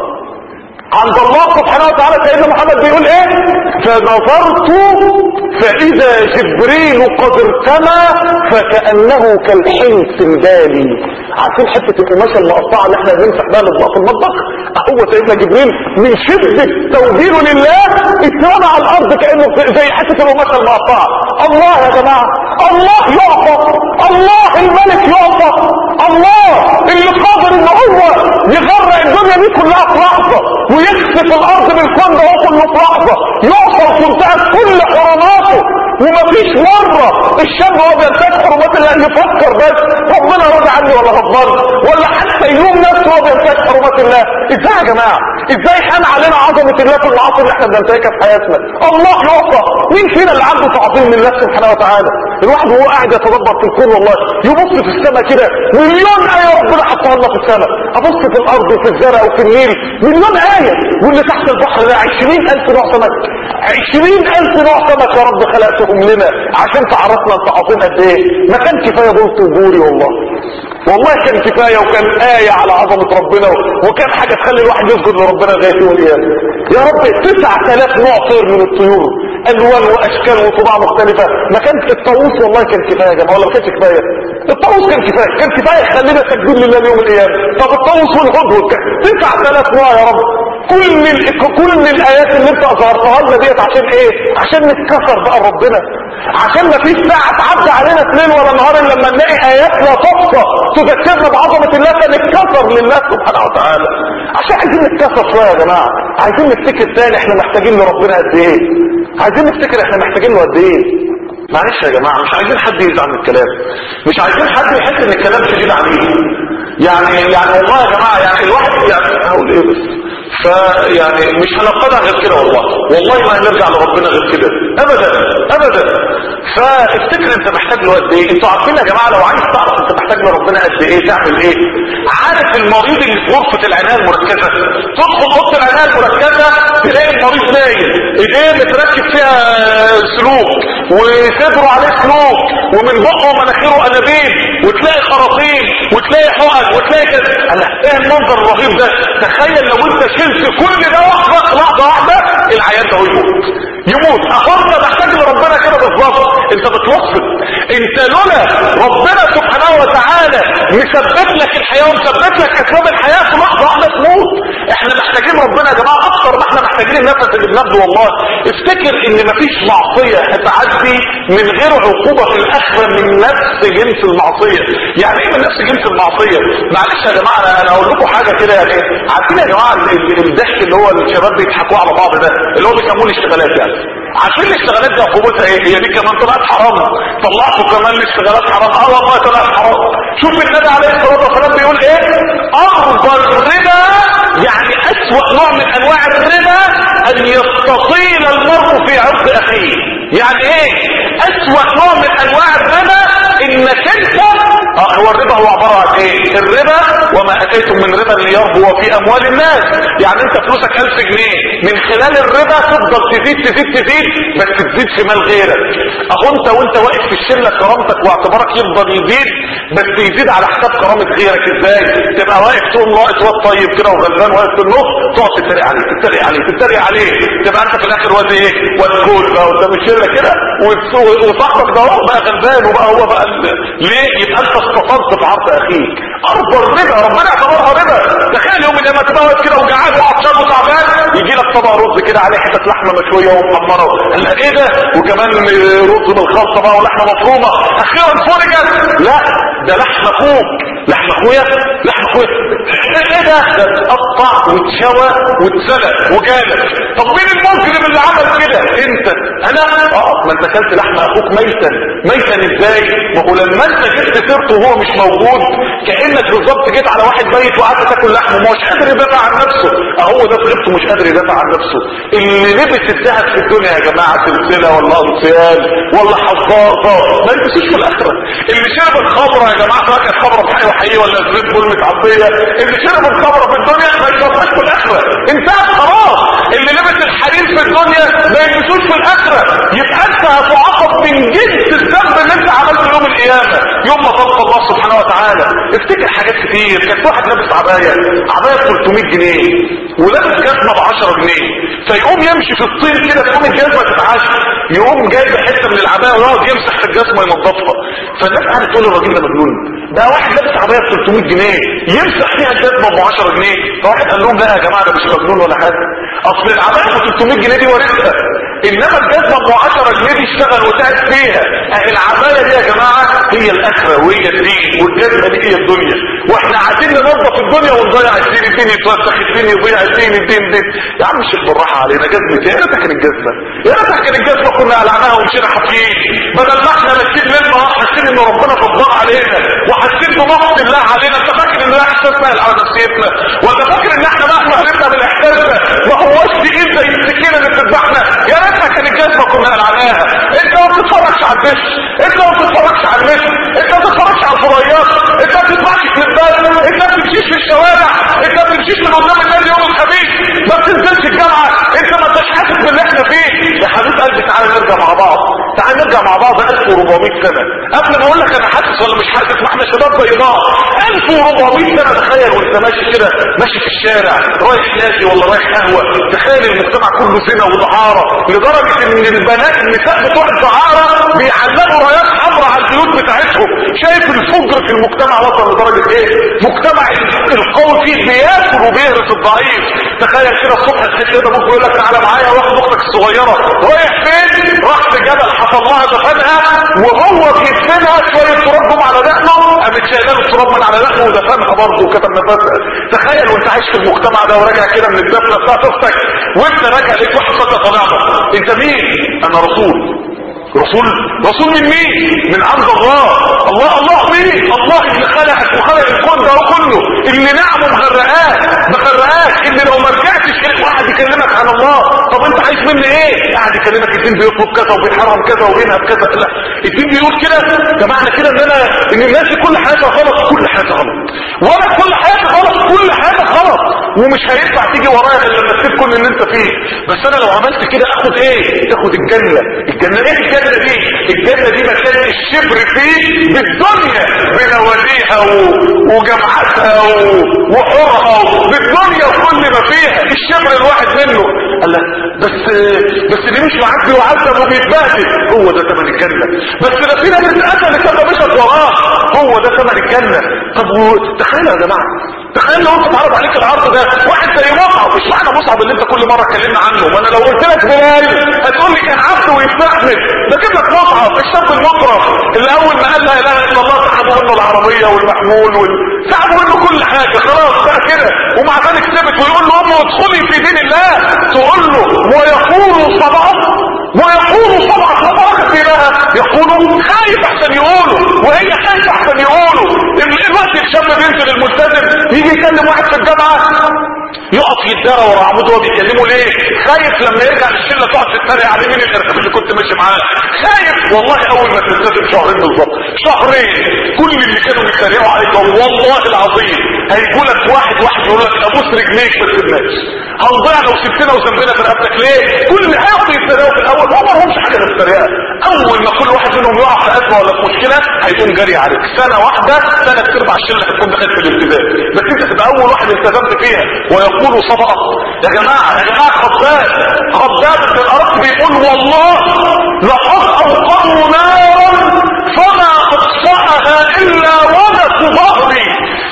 عند الله سبحانه وتعالى سيدنا محمد بيقول ايه فنظرت فاذا جبريل قد ارتمى فكأنه كالحنس البالي عارفين حتة القماشة المقطعة اللي احنا بنمسح بها الاطباق في المطبخ هو سيدنا جبريل من شدة توجيهه لله اترمى على الارض كأنه زي حتة القماشة المقطعة الله يا جماعة الله يعطى الله الملك يعطى الله اللي قادر ان هو يغرق الدنيا دي كلها في لحظة ويخسف الارض بالكون ده كله في لحظة يوصل تنتهك كل حرماته ومفيش مرة الشاب هو بينتهك حرمات الله يفكر بس ربنا راضي عني ولا غضبان ولا حتى يلوم نفسه هو بينتهك حرمات الله ازاي يا جماعة ازاي حان علينا عظمة الله في العصر اللي احنا بننتهكها في حياتنا الله يعطى مين فينا اللي عنده تعظيم لله سبحانه وتعالى الواحد وهو قاعد يتدبر في الكون والله يبص في السماء كده مليون آية ربنا حطها لنا في السماء ابص في الارض وفي الزرع وفي النيل مليون آية واللي تحت البحر ده عشرين الف نوع سمك عشرين الف نوع سمك يا رب خلقتهم لنا عشان تعرفنا انت عظيم قد ايه ما كان كفاية بلط وجوري والله والله كان كفاية وكان آية على عظمة ربنا وكان حاجة تخلي الواحد يسجد لربنا لغاية يوم القيامة يا رب 9000 نوع طير من الطيور الوان واشكال وطباع مختلفة ما كان الطاووس والله كان كفاية يا جماعة ولا ما كانش كفاية الطاووس كان كفاية كان كفاية خلينا سجدين لله يوم القيامة طب الطاووس والهدهد 9000 نوع يا رب كل ال... كل الايات اللي انت اظهرتها لنا ديت عشان ايه عشان نتكسر بقى ربنا عشان ما فيش ساعة تعدي علينا ليل ولا نهار الا لما نلاقي ايات لا تحصى تذكرنا بعظمة الله فنتكسر لله سبحانه وتعالى عشان عايزين نتكسر شوية يا جماعة عايزين نفتكر تاني احنا محتاجين لربنا قد ايه عايزين نفتكر احنا محتاجين له قد ايه معلش يا جماعة مش عايزين حد يزعل من الكلام مش عايزين حد يحس ان الكلام شديد عليه يعني يعني والله يا جماعة يعني الواحد يعني هقول ايه بس فيعني مش هنقتنع غير كده والله والله ما هنرجع لربنا غير كده ابدا ابدا فافتكر انت محتاج له قد ايه انتوا عارفين يا جماعه لو عايز تعرف انت محتاج لربنا قد ايه تعمل ايه عارف المريض اللي في غرفه العنايه المركزه تدخل اوضه العنايه المركزه تلاقي المريض نايم ايديه متركب فيها سلوك وصدره عليه سلوك ومن بقه ومناخيره انابيب وتلاقي خراطيم وتلاقي حقن وتلاقي كده ايه المنظر الرهيب ده تخيل لو انت شلت كل ده لحظه لحظه واحده العيان ده يموت يموت اخو انت محتاج لربنا كده بالظبط انت بتوصل انت لولا ربنا سبحانه وتعالى مثبت لك الحياه ومثبت لك اسباب الحياه في لحظه واحده تموت احنا محتاجين ربنا يا جماعه اكتر ما احنا محتاجين النفس اللي بناخده والله افتكر ان مفيش معصيه هتعدي من غير عقوبه في الاخره من نفس جنس المعصيه يعني ايه من نفس جنس المعصيه معلش يا جماعه انا انا اقول لكم حاجه كده يعني عارفين يا جماعه ال- ال- الضحك اللي هو الشباب بيضحكوا على بعض ده اللي هو بيسموه الاشتغالات يعني عارفين الاشتغالات دي عقوبتها ايه هي دي كمان طلعت حرام طلعتوا كمان الاشتغالات حرام اه والله طلعت حرام شوف النبي عليه الصلاه والسلام بيقول ايه افضل الربا يعني اسوأ نوع من انواع الربا ان يستطيل المرء في عرض اخيه يعني ايه اسوأ نوع من انواع الربا انك الربا وما اتيتم من ربا ليربو في اموال الناس يعني انت فلوسك 1000 جنيه من خلال الربا تفضل تزيد تزيد تزيد بس تزيد في مال غيرك اهو انت وانت واقف في الشله كرامتك واعتبارك يفضل يزيد بس يزيد على حساب كرامه غيرك ازاي تبقى واقف تقوم واقف واد طيب كده وغلبان واقف في النص تقعد تتريق عليه تتريق عليه تتريق عليه تبقى انت في الاخر واد ايه واد كول بقى قدام الشله كده وت- وصاحبك ده هو بقى غلبان وبقى هو بقى ال- ليه يبقى انت استفدت في عرض اخيك ارض الربا ربنا اعتبرها ربا تخيل يوم لما تبقى واقف كده وجعان وعطشان وتعبان يجي لك طبق رز كده عليه حته لحمه مشويه ومحمره قال لك ايه ده وكمان رز بالخلطه بقى ولحمه مفرومه اخيرا فرجت لا ده لحم اخوك لحم اخويا لحم اخويا ايه ده ده اتقطع واتشوى واتسلق وجالك طب مين المجرم اللي عمل كده انت انا اه ما انت اكلت لحم اخوك ميتا ميتا ازاي ما هو لما انت جبت سيرته وهو مش موجود كانك بالظبط جيت على واحد ميت وقعدت تاكل لحمه ما هوش قادر يدافع عن نفسه اهو ده طريقته مش قادر يدافع عن نفسه اللي لبس الذهب في الدنيا يا جماعه سلسله ولا انسيال ولا حظاظه ما يلبسوش في الاخره اللي شرب الخمره يا جماعه سواء كانت خمره بحقيقه وحقيقيه ولا زيت بول متعبيه اللي شرب الخمره في الدنيا ما يشربهاش في الاخره انتهت خلاص اللي لبس الحرير في الدنيا ما يلبسوش في الاخره يبقى انت هتعاقب من جنس الذنب اللي انت عملته يوم القيامه يوم ما تلقى الله سبحانه وتعالى افتكر حاجات كتير كان واحد لابس عبايه عبايه ب 300 جنيه ولابس جزمه ب 10 جنيه فيقوم يمشي في الطين كده تقوم الجزمه تتعشى يقوم جايب حته من العبايه ويقعد يمسح في الجزمه ينظفها فالناس قاعده تقول الراجل ده مجنون ده واحد لابس عبايه ب 300 جنيه يمسح فيها الجزمه ب 10 جنيه فواحد قال لهم لا يا جماعه ده مش مجنون ولا حاجه اصل العبايه ب 300 جنيه دي ورثها انما الجزمه ب 10 جنيه دي اشتغل وتعب فيها أهي العبايه دي يا جماعه هي الاخره وهي الدين والجزمه دي هي الدنيا واحنا عايزين ننظف الدنيا ونضيع الدين الدين يتوسخ الدين يضيع الدين الدين الدين يا عم الشيخ بالراحه علينا جزمه يا ريتها كانت جزمه يا ريتها كانت جزمه كنا قلعناها ومشينا حافيين بدل ما احنا ماشيين ليل نهار حاسين ان ربنا غضبان علينا وحاسين بنقص الله علينا انت فاكر ان ده احساس سهل على نفسيتنا ولا فاكر ان احنا مهما هربنا من احساسنا ما هوش تقيل زي السكينه اللي بتذبحنا يا ريتها كانت جزمه كنا قلعناها انت ما بتتفرجش على الدش انت ما بتتفرجش على النت انت ما بتتفرجش على الفضائيات انت ما بتسمعش كليبات انت ما بتمشيش في الشوارع انت ما بتمشيش من قدام النادي يوم الخميس ما بتنزلش الجامعه انت ما انتش حاسس باللي احنا فيه يا حبيب قلبي تعالى نرجع مع بعض تعالى نرجع مع بعض 1400 سنه قبل ما اقول لك انا حاسس ولا مش حاسس ما احنا شباب بيضاء 1400 سنه تخيل وانت ماشي كده ماشي في الشارع رايح نادي ولا رايح قهوه تخيل المجتمع كله زنا ودعاره لدرجه ان البنات النساء بتوع الدعاره بيعلقوا رايات حمراء على البيوت بتاعتهم شايف الفجر في المجتمع وصل لدرجه ايه مجتمع القوي فيه بياكل وبيهرس الضعيف تخيل كده الصبح تحس كده ممكن يقول لك تعالى معايا واخد اختك الصغيره رايح فين راح في جبل حصل لها دفنها وهو بيدفنها شويه تراب جم على دقنه قامت شايله له التراب من على دقنه ودفنها برضه وكتب نفسها تخيل وانت عايش في المجتمع ده وراجع كده من الدفنه بتاعت اختك وانت راجع ليك واحد فتى طبيعتك انت مين انا رسول رسول رسول من مين من عند الله الله الله مين الله اللي خلقك وخلق الكون ده كله اللي نعمه مغرقاك مغرقاك اللي لو ما رجعتش كده واحد يكلمك عن الله طب انت عايز مني ايه قاعد يكلمك الدين بيطلب كذا وبيحرم كذا وبينهب كذا لا الدين بيقول كده ده معنى كده ان انا ان الناس كل حاجه غلط كل حاجه غلط وانا كل حاجه غلط كل حاجه غلط ومش هينفع تيجي ورايا غير لما تسيب كل اللي انت فيه بس انا لو عملت كده اخد ايه تاخد الجنه الجنه ايه الجنه دي الجنه دي مكان الشبر فيه بالدنيا بنواديها و... وجامعاتها و... وحورها و... بالدنيا وكل ما فيها الشبر الواحد منه قال لك بس بس اللي مش معاك بيعذب وبيتبهدل هو ده ثمن الجنه بس ده في ناس اتقتلت لما مشت وراه هو ده ثمن الجنه طب و... تخيل يا جماعه تخيل لو انت اتعرض عليك العرض ده واحد زي مصعب مش معنى مصعب اللي انت كل مره اتكلمنا عنه ما انا لو قلت لك بلال هتقول لي كان عبد ويستحمل ده جيب لك مصعب الشاب المطرف اللي اول ما قال لا اله الا الله سحبوا منه العربيه والمحمول وال... سحبوا منه كل حاجه خلاص بقى كده ومع ذلك ثبت ويقول له امه ادخلي في دين الله تقول له ويقول صبعه ويقول صبعه صبعه لها يقولوا خايف احسن يقولوا وهي خايفه احسن يقولوا الوقت دلوقتي الشاب بينزل الملتزم يجي يكلم واحد في الجامعه يقف يتدارى ورا عمود وهو بيكلمه ليه خايف لما يرجع الشله تقعد تتريق عليه مين الارهاب اللي كنت ماشي معاه خايف والله اول ما تلتزم شهرين بالظبط شهرين كل اللي كانوا بيتريقوا عليك والله العظيم هيجوا لك واحد واحد يقول لك ابوس رجليك ما تسيبناش هنضيع لو سبتنا وذنبنا في رقبتك ليه كل اللي هيقعدوا يتريقوا في الاول ما لهمش حاجه في التريقه اول ما كل واحد منهم يقع في ازمه ولا في مشكله هيقوم جري عليك سنه واحده ثلاث ارباع الشله هتكون دخلت في الالتزام بس انت تبقى اول واحد التزمت فيها ويقول صدق يا جماعه يا جماعه خباب خباب في الارض بيقول والله لقد اوقعوا نارا فما اطفاها الا ولد ظهري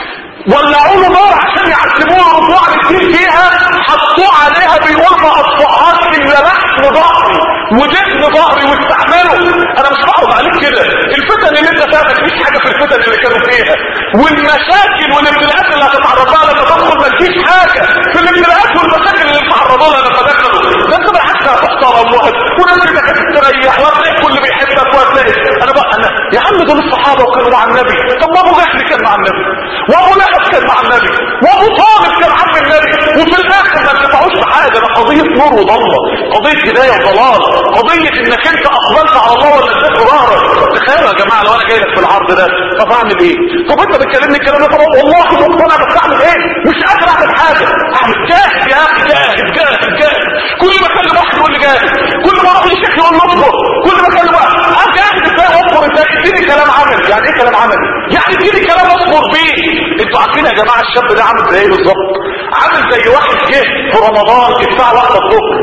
ولعوا له نار عشان يعذبوه رجوع كتير فيها حطوه عليها بيقول ما اطفأهاش الا لحم ظهري ودهن ظهري واستحمله انا مش بقعد عليك كده الفتن اللي انت فيها مفيش حاجه في الفتن اللي كانوا فيها والمشاكل والابتلاءات اللي هتتعرض لها لما تدخل مفيش حاجه في الابتلاءات والمشاكل اللي تعرضوا لها لما دخلوا ده انت بالعكس هتحترم وهت وناس كده تستريح وهتلاقي الكل بيحبك وهتلاقي انا بقى انا يا عم دول الصحابه وكانوا مع النبي طب ما ابو جهل كان مع النبي وابو لهب كان مع النبي وابو طالب كان عم النبي وفي الاخر ما انتفعوش بحاجه ده قضيه نور وضلمه قضيه هدايه وضلال قضيه انك انت اقبلت على الله ولا اديت ظهرك تخيلوا يا جماعه لو انا جاي لك في العرض ده طب اعمل ايه طب انت بتكلمني الكلام ده طب والله مقتنع بس اعمل ايه مش قادر اعمل حاجه اعمل جاهد يا اخي جاهد جاهد جاهد كل ما اكلم واحد يقول لي جاهد كل ما اروح للشيخ يقول لي اصبر كل ما اكلم واحد اه جاهد ازاي اصبر ازاي اديني كلام عملي يعني ايه كلام عملي يعني اديني كلام اصبر بيه انتوا عارفين يا جماعه الشاب ده عامل زي ايه بالظبط عامل زي واحد جه في رمضان الساعه 1 الظهر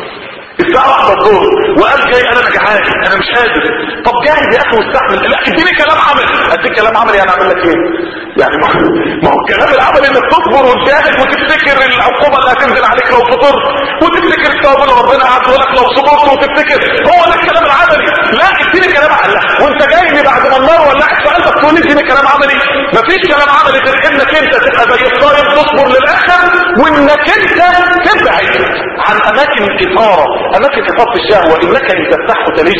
الساعة واحدة الظهر وقال جاي انا جعان انا مش قادر طب جاهز يا اخي واستحمل لا اديني كلام عمل اديك كلام عمل يعني اعمل لك ايه يعني ما ما هو الكلام العملي انك تصبر وتجاهد وتفتكر العقوبة اللي هتنزل عليك لو فطرت وتفتكر الثواب اللي ربنا عدله لك لو صبرت وتفتكر هو ده الكلام العملي لا اديني كلام عملي وانت جاي لي بعد ما النار ولعت في قلبك تقول لي اديني كلام عملي مفيش كلام عملي غير انك انت تبقى زي الصايم تصبر للاخر وانك انت تبعد عن اماكن الاثاره اماكن اثاره الشهوه انك ان تفتحه تلج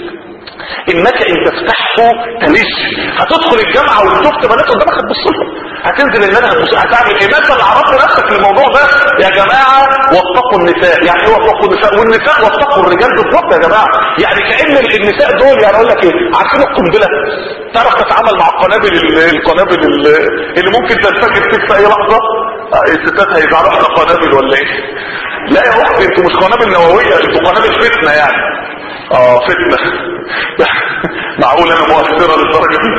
انك ان تفتحه تلج هتدخل الجامعه وتشوف بنات قدامك هتبص لهم هتنزل ان انا هتبص هتعمل ايه مثلا عرفت نفسك للموضوع ده يا جماعه واتقوا النساء يعني ايه واتقوا النساء والنساء واتقوا الرجال بالظبط يا جماعه يعني كان النساء دول يعني اقول لك ايه عارفين القنبله تعرف تتعامل مع القنابل ال- القنابل ال- اللي ممكن تنفجر فيك في اي لحظه آه، الستات هيجعلوا احنا قنابل ولا ايه لا يا اختي انتوا مش قنابل نوويه انتوا قنابل فتنه يعني اه فتنه معقول انا مؤثره للدرجه دي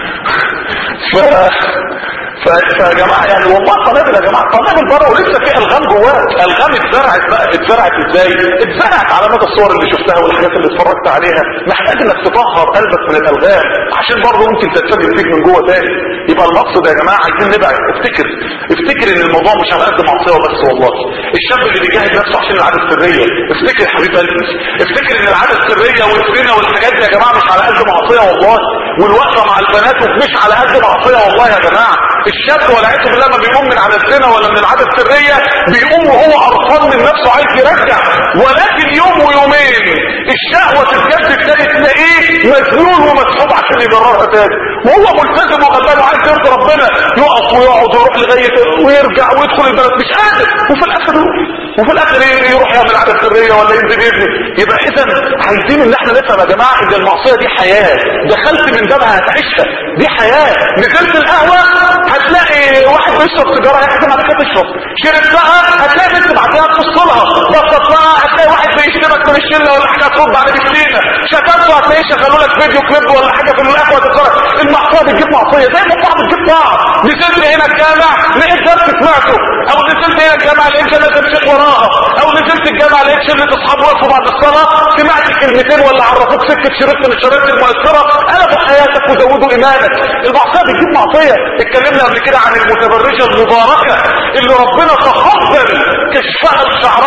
ف ف فيا جماعه يعني والله قنابل يا جماعه قنابل بره ولسه في الغام جواك الغام اتزرعت بقى اتزرعت ازاي اتزرعت على مدى الصور اللي شفتها والحاجات اللي اتفرجت عليها محتاج انك تطهر قلبك من الالغام عشان برضه ممكن تنفجر فيك من جوه تاني يبقى المقصد يا جماعه عايزين نبعد افتكر افتكر ان الموضوع مش على قد معصيه وبس والله الشاب اللي بيجاهد نفسه عشان العاده السريه افتكر يا حبيب قلبي افتكر ان العاده السريه والزنا والحاجات دي يا جماعه مش على قد معصيه والله والوقفه مع البنات مش على قد معصيه والله يا جماعه الشاب والعياذ بالله ما بيقوم من على الزنا ولا من العاده السريه بيقوم وهو قرفان من نفسه عايز يرجع ولكن يوم ويومين الشهوه تتجدد تاني تلاقيه مجنون ومسحوب عشان يجررها تاني وهو ملتزم وغلبان وعايز يرضي ربنا يقف ويقعد ويروح لغايه ويرجع ويدخل البلد مش قادر وفي الاخر يروح وفي الاخر يروح يعمل عاده سريه ولا ينزل يبني يبقى اذا عايزين ان احنا نفهم يا جماعه ان المعصيه دي حياه دخلت من بابها هتعيشها دي حياه نزلت القهوه هتلاقي واحد بيشرب سيجاره هيحكم عليك تشرب شربتها هتلاقي بنت بعدها تبص لها بصتها هتلاقي واحد بيشتمك من الشله ولا حاجه ترد على بسينه شتمته هتلاقيه شغلوا لك فيديو كليب ولا حاجه في القهوه تتفرج المعصيه بتجيب معصيه زي ما بعض بتجيب بعض نزلت هنا الجامع لقيت درس سمعته او نزلت هنا الجامع لقيت جنازه مشيت وراها او نزلت الجامع لقيت شله اصحاب وقفوا بعد الصلاه سمعت كلمتين ولا عرفوك سكه شريط من الشرايط المؤثره قلبوا حياتك وزودوا ايمانك المعصيه بتجيب معصيه اتكلمنا قبل كده عن المتبرجه المباركه اللي ربنا تقبل كشفها لشعرها قدام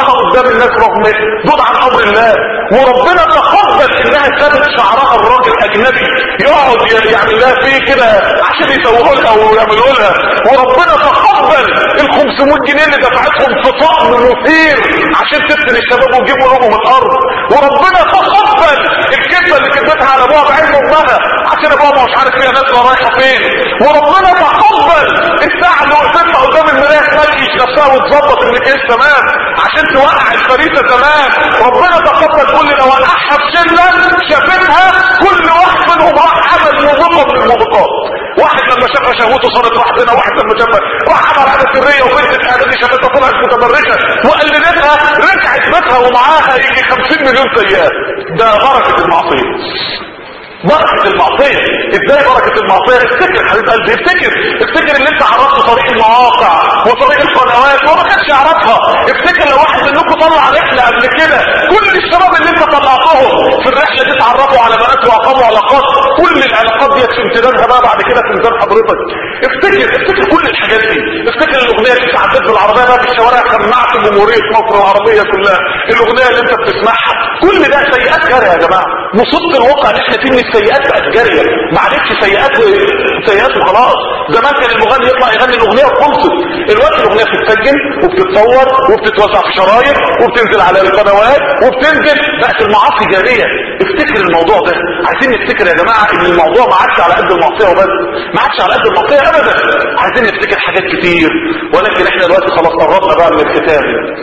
الناس رغم دون عن امر الله وربنا تقبل انها سابت شعرها الراجل اجنبي يقعد يعمل لها فيه كده عشان يسووه لها ويعملوا لها وربنا تقبل ال 500 جنيه اللي دفعتهم في طقم مثير عشان تفتن الشباب ويجيبوا لهم الارض وربنا تقبل الكذبه اللي كذبتها على ابوها بعين امها عشان ابوها مش عارف هي نازله رايحه فين وربنا تقبل الساعه اللي وقفتها قدام المرايه تنكش نفسها وتظبط المكياج تمام عشان توقع الفريسه تمام ربنا تقبل كل لو وقعها في شله شافتها كل واحد منهم راح عمل موبقه من الموبقات واحد لما شاف شهوته صارت رحبنا واحد لما شاف راح عمل عاده سريه وبنت الاعدادي شافتها طلعت متبرجه وقلدتها رجعت بيتها ومعاها يجي 50 مليون سيئات ده بركه المعصيه بركة المعصية ازاي بركة المعصية افتكر حبيب قلبي افتكر افتكر اللي انت عرفته طريق المواقع وطريق القنوات وما كانش يعرفها افتكر لو واحد منكم طلع رحلة قبل كده كل الشباب اللي انت طلعتهم في الرحلة دي اتعرفوا على بنات واقاموا علاقات كل العلاقات دي في امتدادها بقى بعد كده في ميزان حضرتك افتكر افتكر كل الحاجات دي افتكر الاغنية اللي انت عديت بالعربية بقى في الشوارع سمعت جمهورية مصر العربية كلها الاغنية اللي انت بتسمعها كل ده سيئات جارية يا جماعة مصيبة الواقع اللي احنا فيه ان السيئات بقت جارية ما عادتش سيئات سيئات وخلاص زمان كان المغني يطلع يغني الاغنية وخلصت الوقت الاغنية بتتسجل وبتتصور وبتتوزع في شرايط وبتنزل على القنوات وبتنزل بقت المعاصي جارية افتكر الموضوع ده عايزين نفتكر يا جماعة ان الموضوع ما عادش على قد المعصية وبس ما عادش على قد المعصية ابدا عايزين نفتكر حاجات كتير ولكن احنا دلوقتي خلاص قربنا بقى من الختام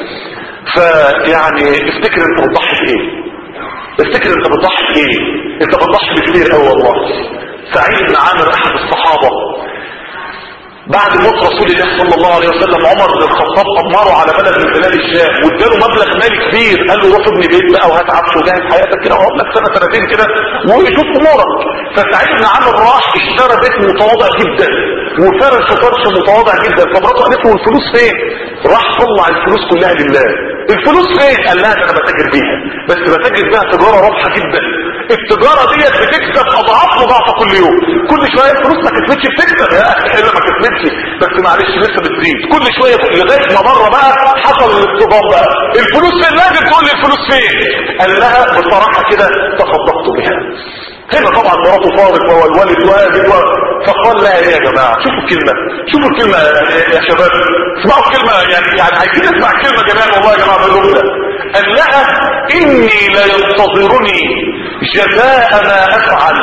فيعني افتكر انت بتضحي بايه افتكر انت بتضحي بايه انت بتضحي بكتير قوي والله سعيد بن عامر احد الصحابة بعد موت رسول الله صلى الله عليه وسلم عمر بن الخطاب امره على بلد من بلاد الشام واداله مبلغ مالي كبير قال له روح ابني بيت بقى وهات عفش وجهز حياتك كده واقعد لك سنه سنتين كده وشوف امورك فسعيد بن عامر راح اشترى بيت متواضع جدا وفرش فرش متواضع جدا فمراته قالت له الفلوس فين؟ راح طلع الفلوس كلها لله الفلوس فين؟ قال لها ده انا بتاجر بيها بس بتاجر بيها تجاره رابحه جدا التجاره ديت بتكسب اضعاف مضاعفه كل يوم كل شويه الفلوس ما كسبتش بتكسب يا اخي الا ما كسبتش بس معلش لسه بتزيد كل شويه لغايه ما مره بقى حصل الاصطدام بقى الفلوس فين لازم تقول لي الفلوس فين قال لها بصراحه كده تصدقت بها هنا طبعا مراته فارق والوالد والد و... فقال لها ايه يا جماعه شوفوا الكلمه شوفوا الكلمه يا شباب اسمعوا الكلمه يعني يعني عايزين نسمع الكلمه جميعا والله يا جماعه باللغه ده قال لها اني لينتظرني جزاء ما افعل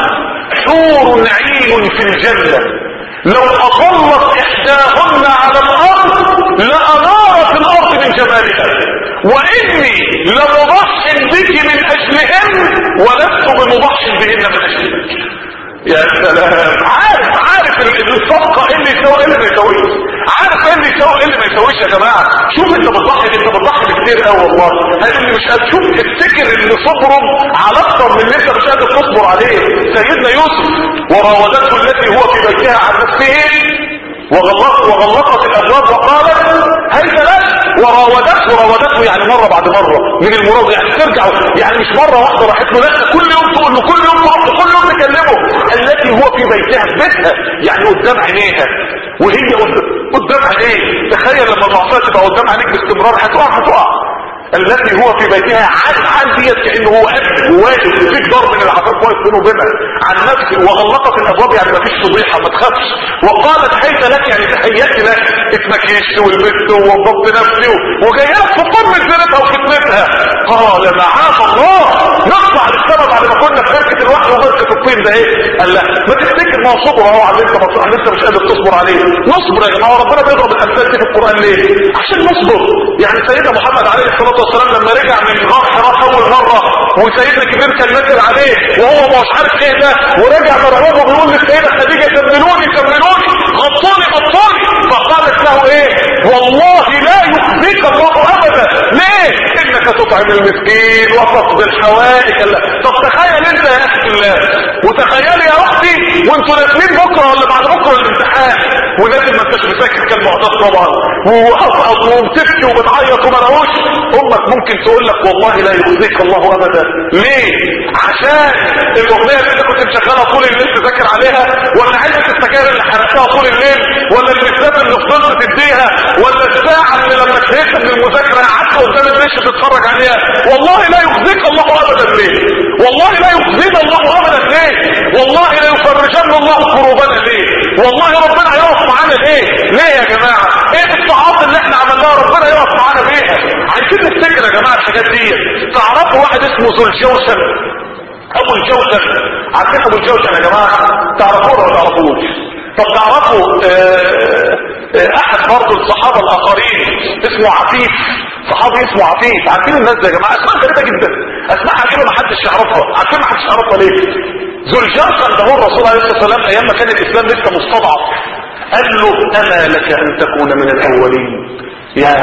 حور عين في الجنه لو اطلت احداهن على الارض لانارت الارض من جمالها واني لمضح بك من اجلهن ولست بمضح بهن من اجلك يا سلام عارف عارف الصفقه ايه اللي يسوي ايه اللي ما يسويش عارف ايه اللي يسوي ايه اللي ما يسويش يا جماعه شوف انت بتضحي انت بتضحي كتير قوي والله هذا اللي مش قادر شوف افتكر ان صبرهم على اكثر من اللي انت مش قادر تصبر عليه سيدنا يوسف وراودته التي هو في بيتها عن نفسه وغلقت وغلقت الابواب وقالت هيت لك وراودته وراودته يعني مره بعد مره من المراد يعني ترجع يعني مش مره واحده راحت له لا كل يوم تقول له كل يوم تروح له كل يوم تكلمه التي هو في بيتها في بيتها يعني قدام عينيها وهي قدام عينيه تخيل لما المعصيه تبقى قدام عينيك باستمرار هتقع هتقع التي هو في بيتها عن عن ديت كانه هو قد وواقف وفي جدار من العذاب واقف بينه وبينها عن نفسه وغلقت الابواب يعني ما فيش فضيحه ما تخافش وقالت حيث لك يعني تحياتي لك اتمكيشت ولبست ووظفت نفسي وجايه لك في قمه زينتها وفتنتها قال معاذ الله نطلع للسما بعد ما كنا في بركه الوحي وبركه الطين ده ايه قال لا ما تفتكر ما هو صبر اهو على اللي انت على اللي انت مش قادر تصبر عليه نصبر يا جماعه ربنا بيضرب الامثال دي في القران ليه عشان نصبر يعني سيدنا محمد عليه الصلاه والسلام لما رجع من غار حراء اول مره وسيدنا كبير كان نزل عليه وهو مش عارف ايه ده ورجع مرعوب وبيقول للسيده خديجه كملوني كملوني غطوني غطوني فقالت له ايه والله لا يخزيك الله ابدا ليه انك تطعم المسكين وتقضي الحوائج طب تخيل انت يا اخي الله وتخيلي يا اختي وانتوا نازلين بكره ولا بعد بكره الامتحان ونازل ما انتش مذاكر كان معتاد طبعا وقطقط وبتبكي وبتعيط وما لهوش امك ممكن تقول لك والله لا يخزيك الله ابدا ليه عشان الاغنيه اللي انت كنت مشغلها طول الليل تذاكر عليها ولا علبه السجاير اللي حرقتها طول الليل ولا المثال اللي فضلت تديها ولا الساعه اللي لما شهيت من المذاكره قعدت قدام الدش تتفرج عليها والله لا يخزيك الله ابدا ليه والله لا يخزينا الله ابدا ليه والله لا يفرجن الله كروبنا ليه والله ربنا يقف معانا ليه ليه يا جماعه ايه الطاعات اللي احنا عملناها ربنا يقف معانا بيها عايزين نفتكر يا جماعه الحاجات دي تعرفوا واحد اسمه ذو الجوشن ابو الجوشن عارفين ابو الجوشن يا جماعه تعرفوه ولا ما تعرفوش طب تعرفوا آه، آه، احد برضه الصحابه الاخرين اسمه عفيف صحابي اسمه عفيف عارفين الناس ده يا جماعه اسماء غريبه جدا اسماء عجيبه ما حدش يعرفها عارفين ما حدش يعرفها ليه ذو الجوشن ده هو الرسول عليه الصلاه والسلام ايام ما كان الاسلام لسه مستضعف قال له اما لك ان تكون من الاولين يا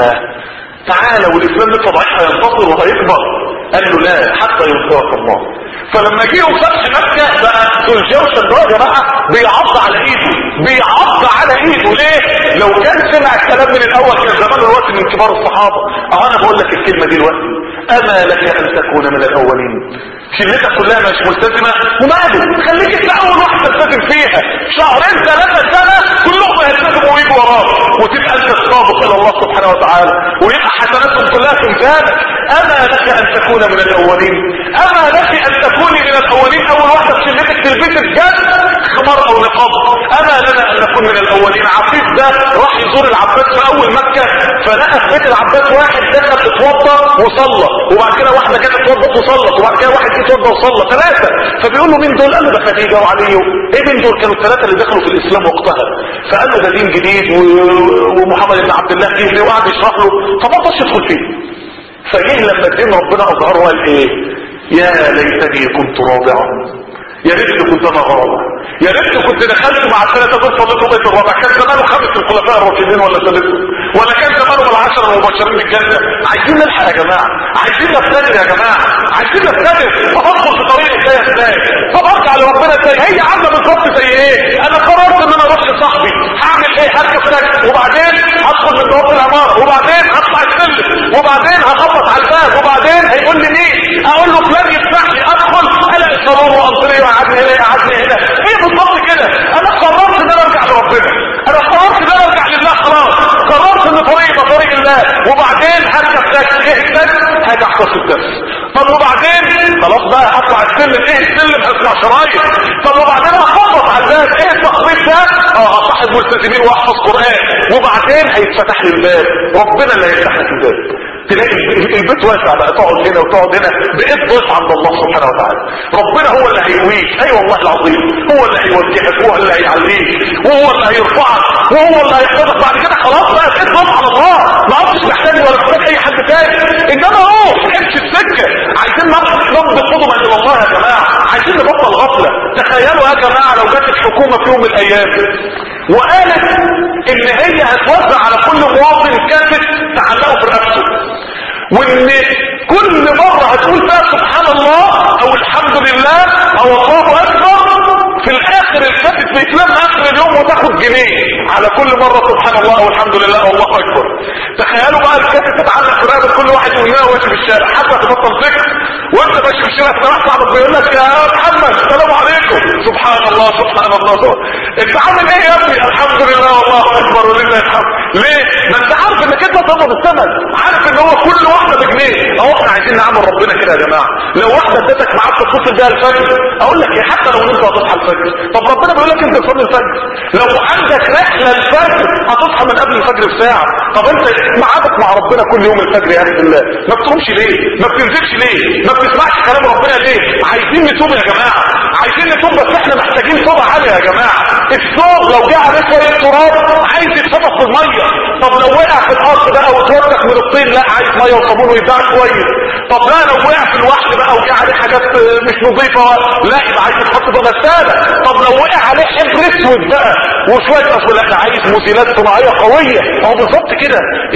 تعالى والاسلام لسه ضعيف هينتصر وهيكبر قال له لا حتى ينصرك الله فلما جه فتح مكه بقى ذو الجوشن ده يا جماعه بيعض على ايده بيعض على ايده ليه لو كان سمع الكلام من الاول كان زمان دلوقتي من كبار الصحابه اه انا بقول لك الكلمه دي دلوقتي اما لك ان تكون من الاولين شلتك كلها مش ملتزمه وماله خليك انت اول واحد تلتزم فيها شهرين ثلاثه سنه كلهم هيلتزموا ويجوا وراك وتبقى انت السابق الى الله سبحانه وتعالى ويبقى حسناتهم كلها في ميزانك اما لك ان تكون من الاولين اما لك ان تكوني من الاولين اول واحده في شلتك تلبسي بجد خمار او نقاب اما لنا ان نكون من الاولين عفيف ده راح يزور العباس في اول مكه فلقى في بيت العباس واحد دخل اتوضى وصلى وبعد كده واحده كانت اتوضت وصلت وبعد كده واحد جه اتوضى وصلى ثلاثه فبيقول له مين دول قال له ده خديجه وعلي ايه مين دول كانوا الثلاثه اللي دخلوا في الاسلام وقتها فقال له ده دين جديد و... ومحمد بن عبد الله جه ليه وقعد يشرح له فما رضاش يدخل فيه فجه لما الدين ربنا اظهره وقال ايه يا ليتني كنت رابعا يا ريت كنت انا غرابة يا ريت كنت دخلت مع الثلاثه دول صليتوا بيت الرابع كان زمانه خمس الخلفاء الراشدين ولا ثالثه ولا كان زمانه العشره المبشرين بالجنه عايزين نلحق يا جماعه عايزين نبتدئ يا جماعه عايزين نبتدئ طب ادخل في طريق ازاي ازاي طب ارجع لربنا ازاي هي عامله بالظبط زي ايه انا قررت ان انا اروح لصاحبي هعمل ايه هركب تاكسي وبعدين هدخل من بوابه العماره وبعدين هطلع السلم وبعدين هخبط على الباب وبعدين هيقول لي مين اقول له فلان يفتح لي ادخل الاقي صالون وانطريه وقعدني هنا قعدني هنا ايه بالظبط كده انا قررت ان انا ارجع لربنا انا قررت ان انا ارجع لله خلاص قررت ان طريقي يبقى طريق الله وبعدين هركب تاكسي ايه التاكسي هاجي احفظ الدرس طب وبعدين خلاص بقى هطلع السلم ايه السلم هسمع شرايط طب وبعدين هخبط على الباب ايه التخبيط ده اه هصاحب ملتزمين واحفظ قران وبعدين هيتفتح لي الباب ربنا اللي هيفتح لك الباب تلاقي البيت واسع بقى تقعد هنا وتقعد هنا بقيت ضيف عند الله سبحانه وتعالى ربنا هو اللي هيقويك اي والله العظيم هو اللي هيوجهك هو اللي هيعليك وهو اللي هيرفعك وهو اللي هيحفظك بعد كده خلاص بقى بقيت ضيف على الله ما عدتش محتاج ولا محتاج اي حد تاني انما هو امشي السكه عايزين نبض قدما الى الله يا جماعه عايزين نبطل غفله تخيلوا يا جماعه لو جت الحكومه في يوم من الايام وقالت ان هي هتوزع على كل مواطن كاسة تعلقه في رقبته وان كل مرة هتقول فيها سبحان الله او الحمد لله او الله اكبر في الاخر الكاسة بيتلم اخر اليوم وتاخد جنيه على كل مرة سبحان الله او الحمد لله او الله اكبر تخيلوا بقى الكاسة تتعلق في رقبة كل واحد يقول لها واشي في الشارع حتى تبطل ذكر وانت ماشي في الشارع تلاقي صاحبك بيقول لك يا محمد السلام عليكم سبحان الله سبحان الله انت عامل ايه يا ابني الحمد لله والله اكبر ولله الحمد ليه ما انت عارف انك انت تقبض الثمن عارف ان هو كل واحده بجنيه اهو احنا عايزين نعمل ربنا كده يا جماعه لو واحده ادتك معاك تتصل بيها الفجر اقول لك ايه حتى لو انت هتصحى الفجر طب ربنا بيقول لك انت تصلي الفجر لو عندك رحله الفجر هتصحى من قبل الفجر بساعه طب انت ميعادك مع ربنا كل يوم الفجر يا رب الله ما بتقومش ليه ما بتنزلش ليه ما بتسمعش كلام ربنا ليه عايزين نتوب يا جماعه عايزين نتوب بس احنا محتاجين توبه عاليه يا جماعه الثوب لو جه عليه شويه تراب عايز يتفتح في الميه طب لو وقع في الارض بقى وتوسخ من الطين لا عايز ميه وصابون ويتباع كويس طب لا لو وقع في الوحل بقى وجه عليه حاجات مش نظيفه لا يبقى عايز يتحط في غساله طب لو وقع عليه حبر اسود بقى وشويه اصل لا عايز مزيلات صناعيه قويه هو بالظبط كده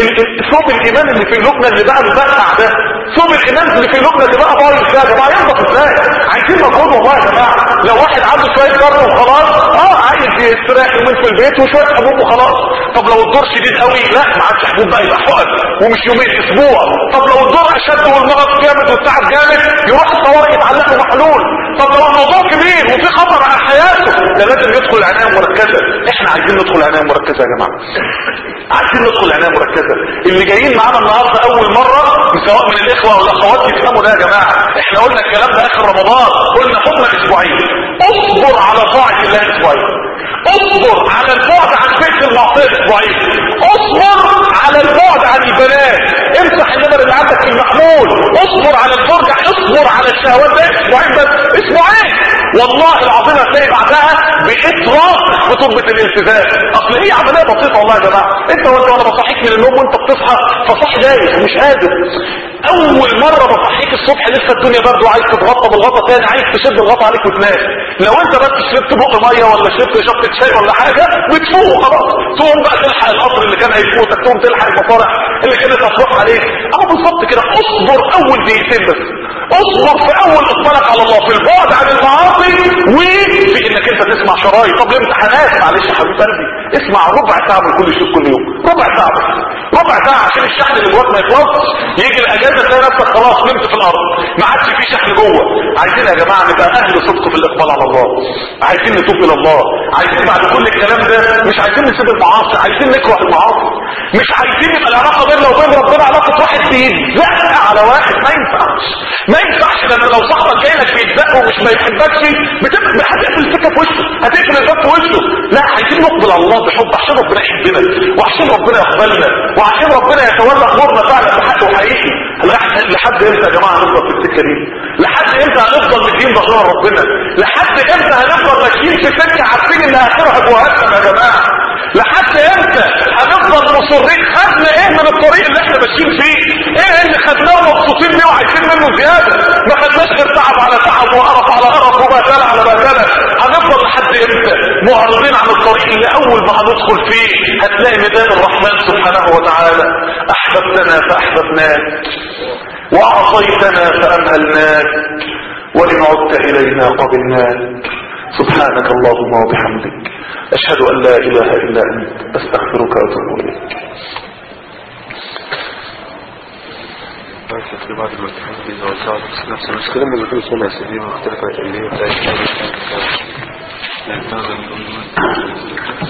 ثوب الايمان اللي في قلوبنا اللي بقى مبقع ده ثوب الايمان اللي في قلوبنا اللي بقى بايظ ده يا جماعه ينضف ازاي عايزين مجهود والله يا جماعه لو واحد عنده شويه برد وخلاص اه عايز عايز يستريح يومين في البيت وشويه حبوب وخلاص طب لو الدور شديد قوي لا ما عادش حبوب بقى يبقى حقن ومش يومين اسبوع طب لو الدور اشد والمرض جامد والتعب جامد يروح الطوارئ يتعلق له محلول طب لو الموضوع كبير وفي خطر على حياته ده لازم يدخل عنايه مركزه احنا عايزين ندخل عنايه مركزه يا جماعه عايزين ندخل عنايه مركزه اللي جايين معانا النهارده اول مره سواء من الاخوه او الاخوات يفهموا ده يا جماعه احنا قلنا الكلام ده اخر رمضان قلنا هم اسبوعين اصبر على طاعه الله اسبوعين اصبر على البعد عن بيت المعصيه اسبوعين اصبر على البعد عن البنات امسح النمر اللي عندك في المحمول اصبر على الفرجة اصبر على الشهوات ده اسبوعين بس اسبوعين والله العظيم هتلاقي بعدها بقيت راسخ في تربة الالتزام اصل هي عملية بسيطة والله يا جماعة انت وانت وانا بصحيك من النوم وانت بتصحى فصحي دايخ ومش قادر اول مرة بصحيك الصبح لسه الدنيا برضه عايز تتغطى بالغطا تاني عايز تشد الغطا عليك وتنام لو انت بس شربت بق ميه ولا شربت شفت شاي ولا حاجة بتفوق خلاص تقوم بقى تلحق القطر اللي كان هيفوتك تقوم تلحق المصالح اللي كانت هتروح عليك اهو بالظبط كده اصبر اول دقيقتين بس اصبر في اول اقبالك على الله في البعد عن المعاصي وفي انك انت تسمع شرايط طب الامتحانات معلش يا حبيب قلبي اسمع ربع ساعه من كل شيء كل يوم ربع ساعه بس ربع ساعه عشان الشحن اللي جواك ما يخلصش يجي الاجازه تلاقي نفسك خلاص نمت في الارض ما عادش في شحن جوه عايزين يا جماعه نبقى اهل صدق في الاقبال على الله عايزين نتوب الى الله عايزين بعد كل الكلام ده مش عايزين نسيب المعاصي عايزين نكره المعاصي مش عايزين يبقى العلاقه بيننا وبين ربنا علاقه واحد بيتزق على واحد ما ينفعش ما ينفعش لان لو صاحبك جاي لك بيتزق ومش ما يحبكش بتبقى هتقفل السكه في وشه هتقفل الباب في وشه لا عايزين نقبل على الله بحب عشان ربنا يحبنا وعشان ربنا يقبلنا وعشان ربنا يتولى امورنا فعلا بحق وحقيقي لحد لحد امتى يا جماعه هنفضل في السكه دي لحد امتى هنفضل مدين ظهرنا ربنا لحد امتى هنفضل ماشيين في سكه عارفين ان اخرها جهنم يا جماعه لحد امتى هنفضل مصرين خدنا ايه من الطريق اللي احنا ماشيين فيه ايه اللي خدناه ومبسوطين بيه وعايزين منه زياده ما خدناش غير تعب على تعب وقرف على قرف وبهدله على بهدله هنفضل لحد امتى معرضين عن الطريق اللي اول ما هندخل فيه هتلاقي ميدان الرحمن سبحانه وتعالى احببتنا فاحببناك وعصيتنا فامهلناك وان عدت الينا قبلناك سبحانك اللهم وبحمدك أشهد أن لا إله إلا أنت أستغفرك وأتوب إليك في بعض المتحدث إذا وزعوا نفس المشكلة لما يكون سنة سبيل مختلفة اللي هي بتاعت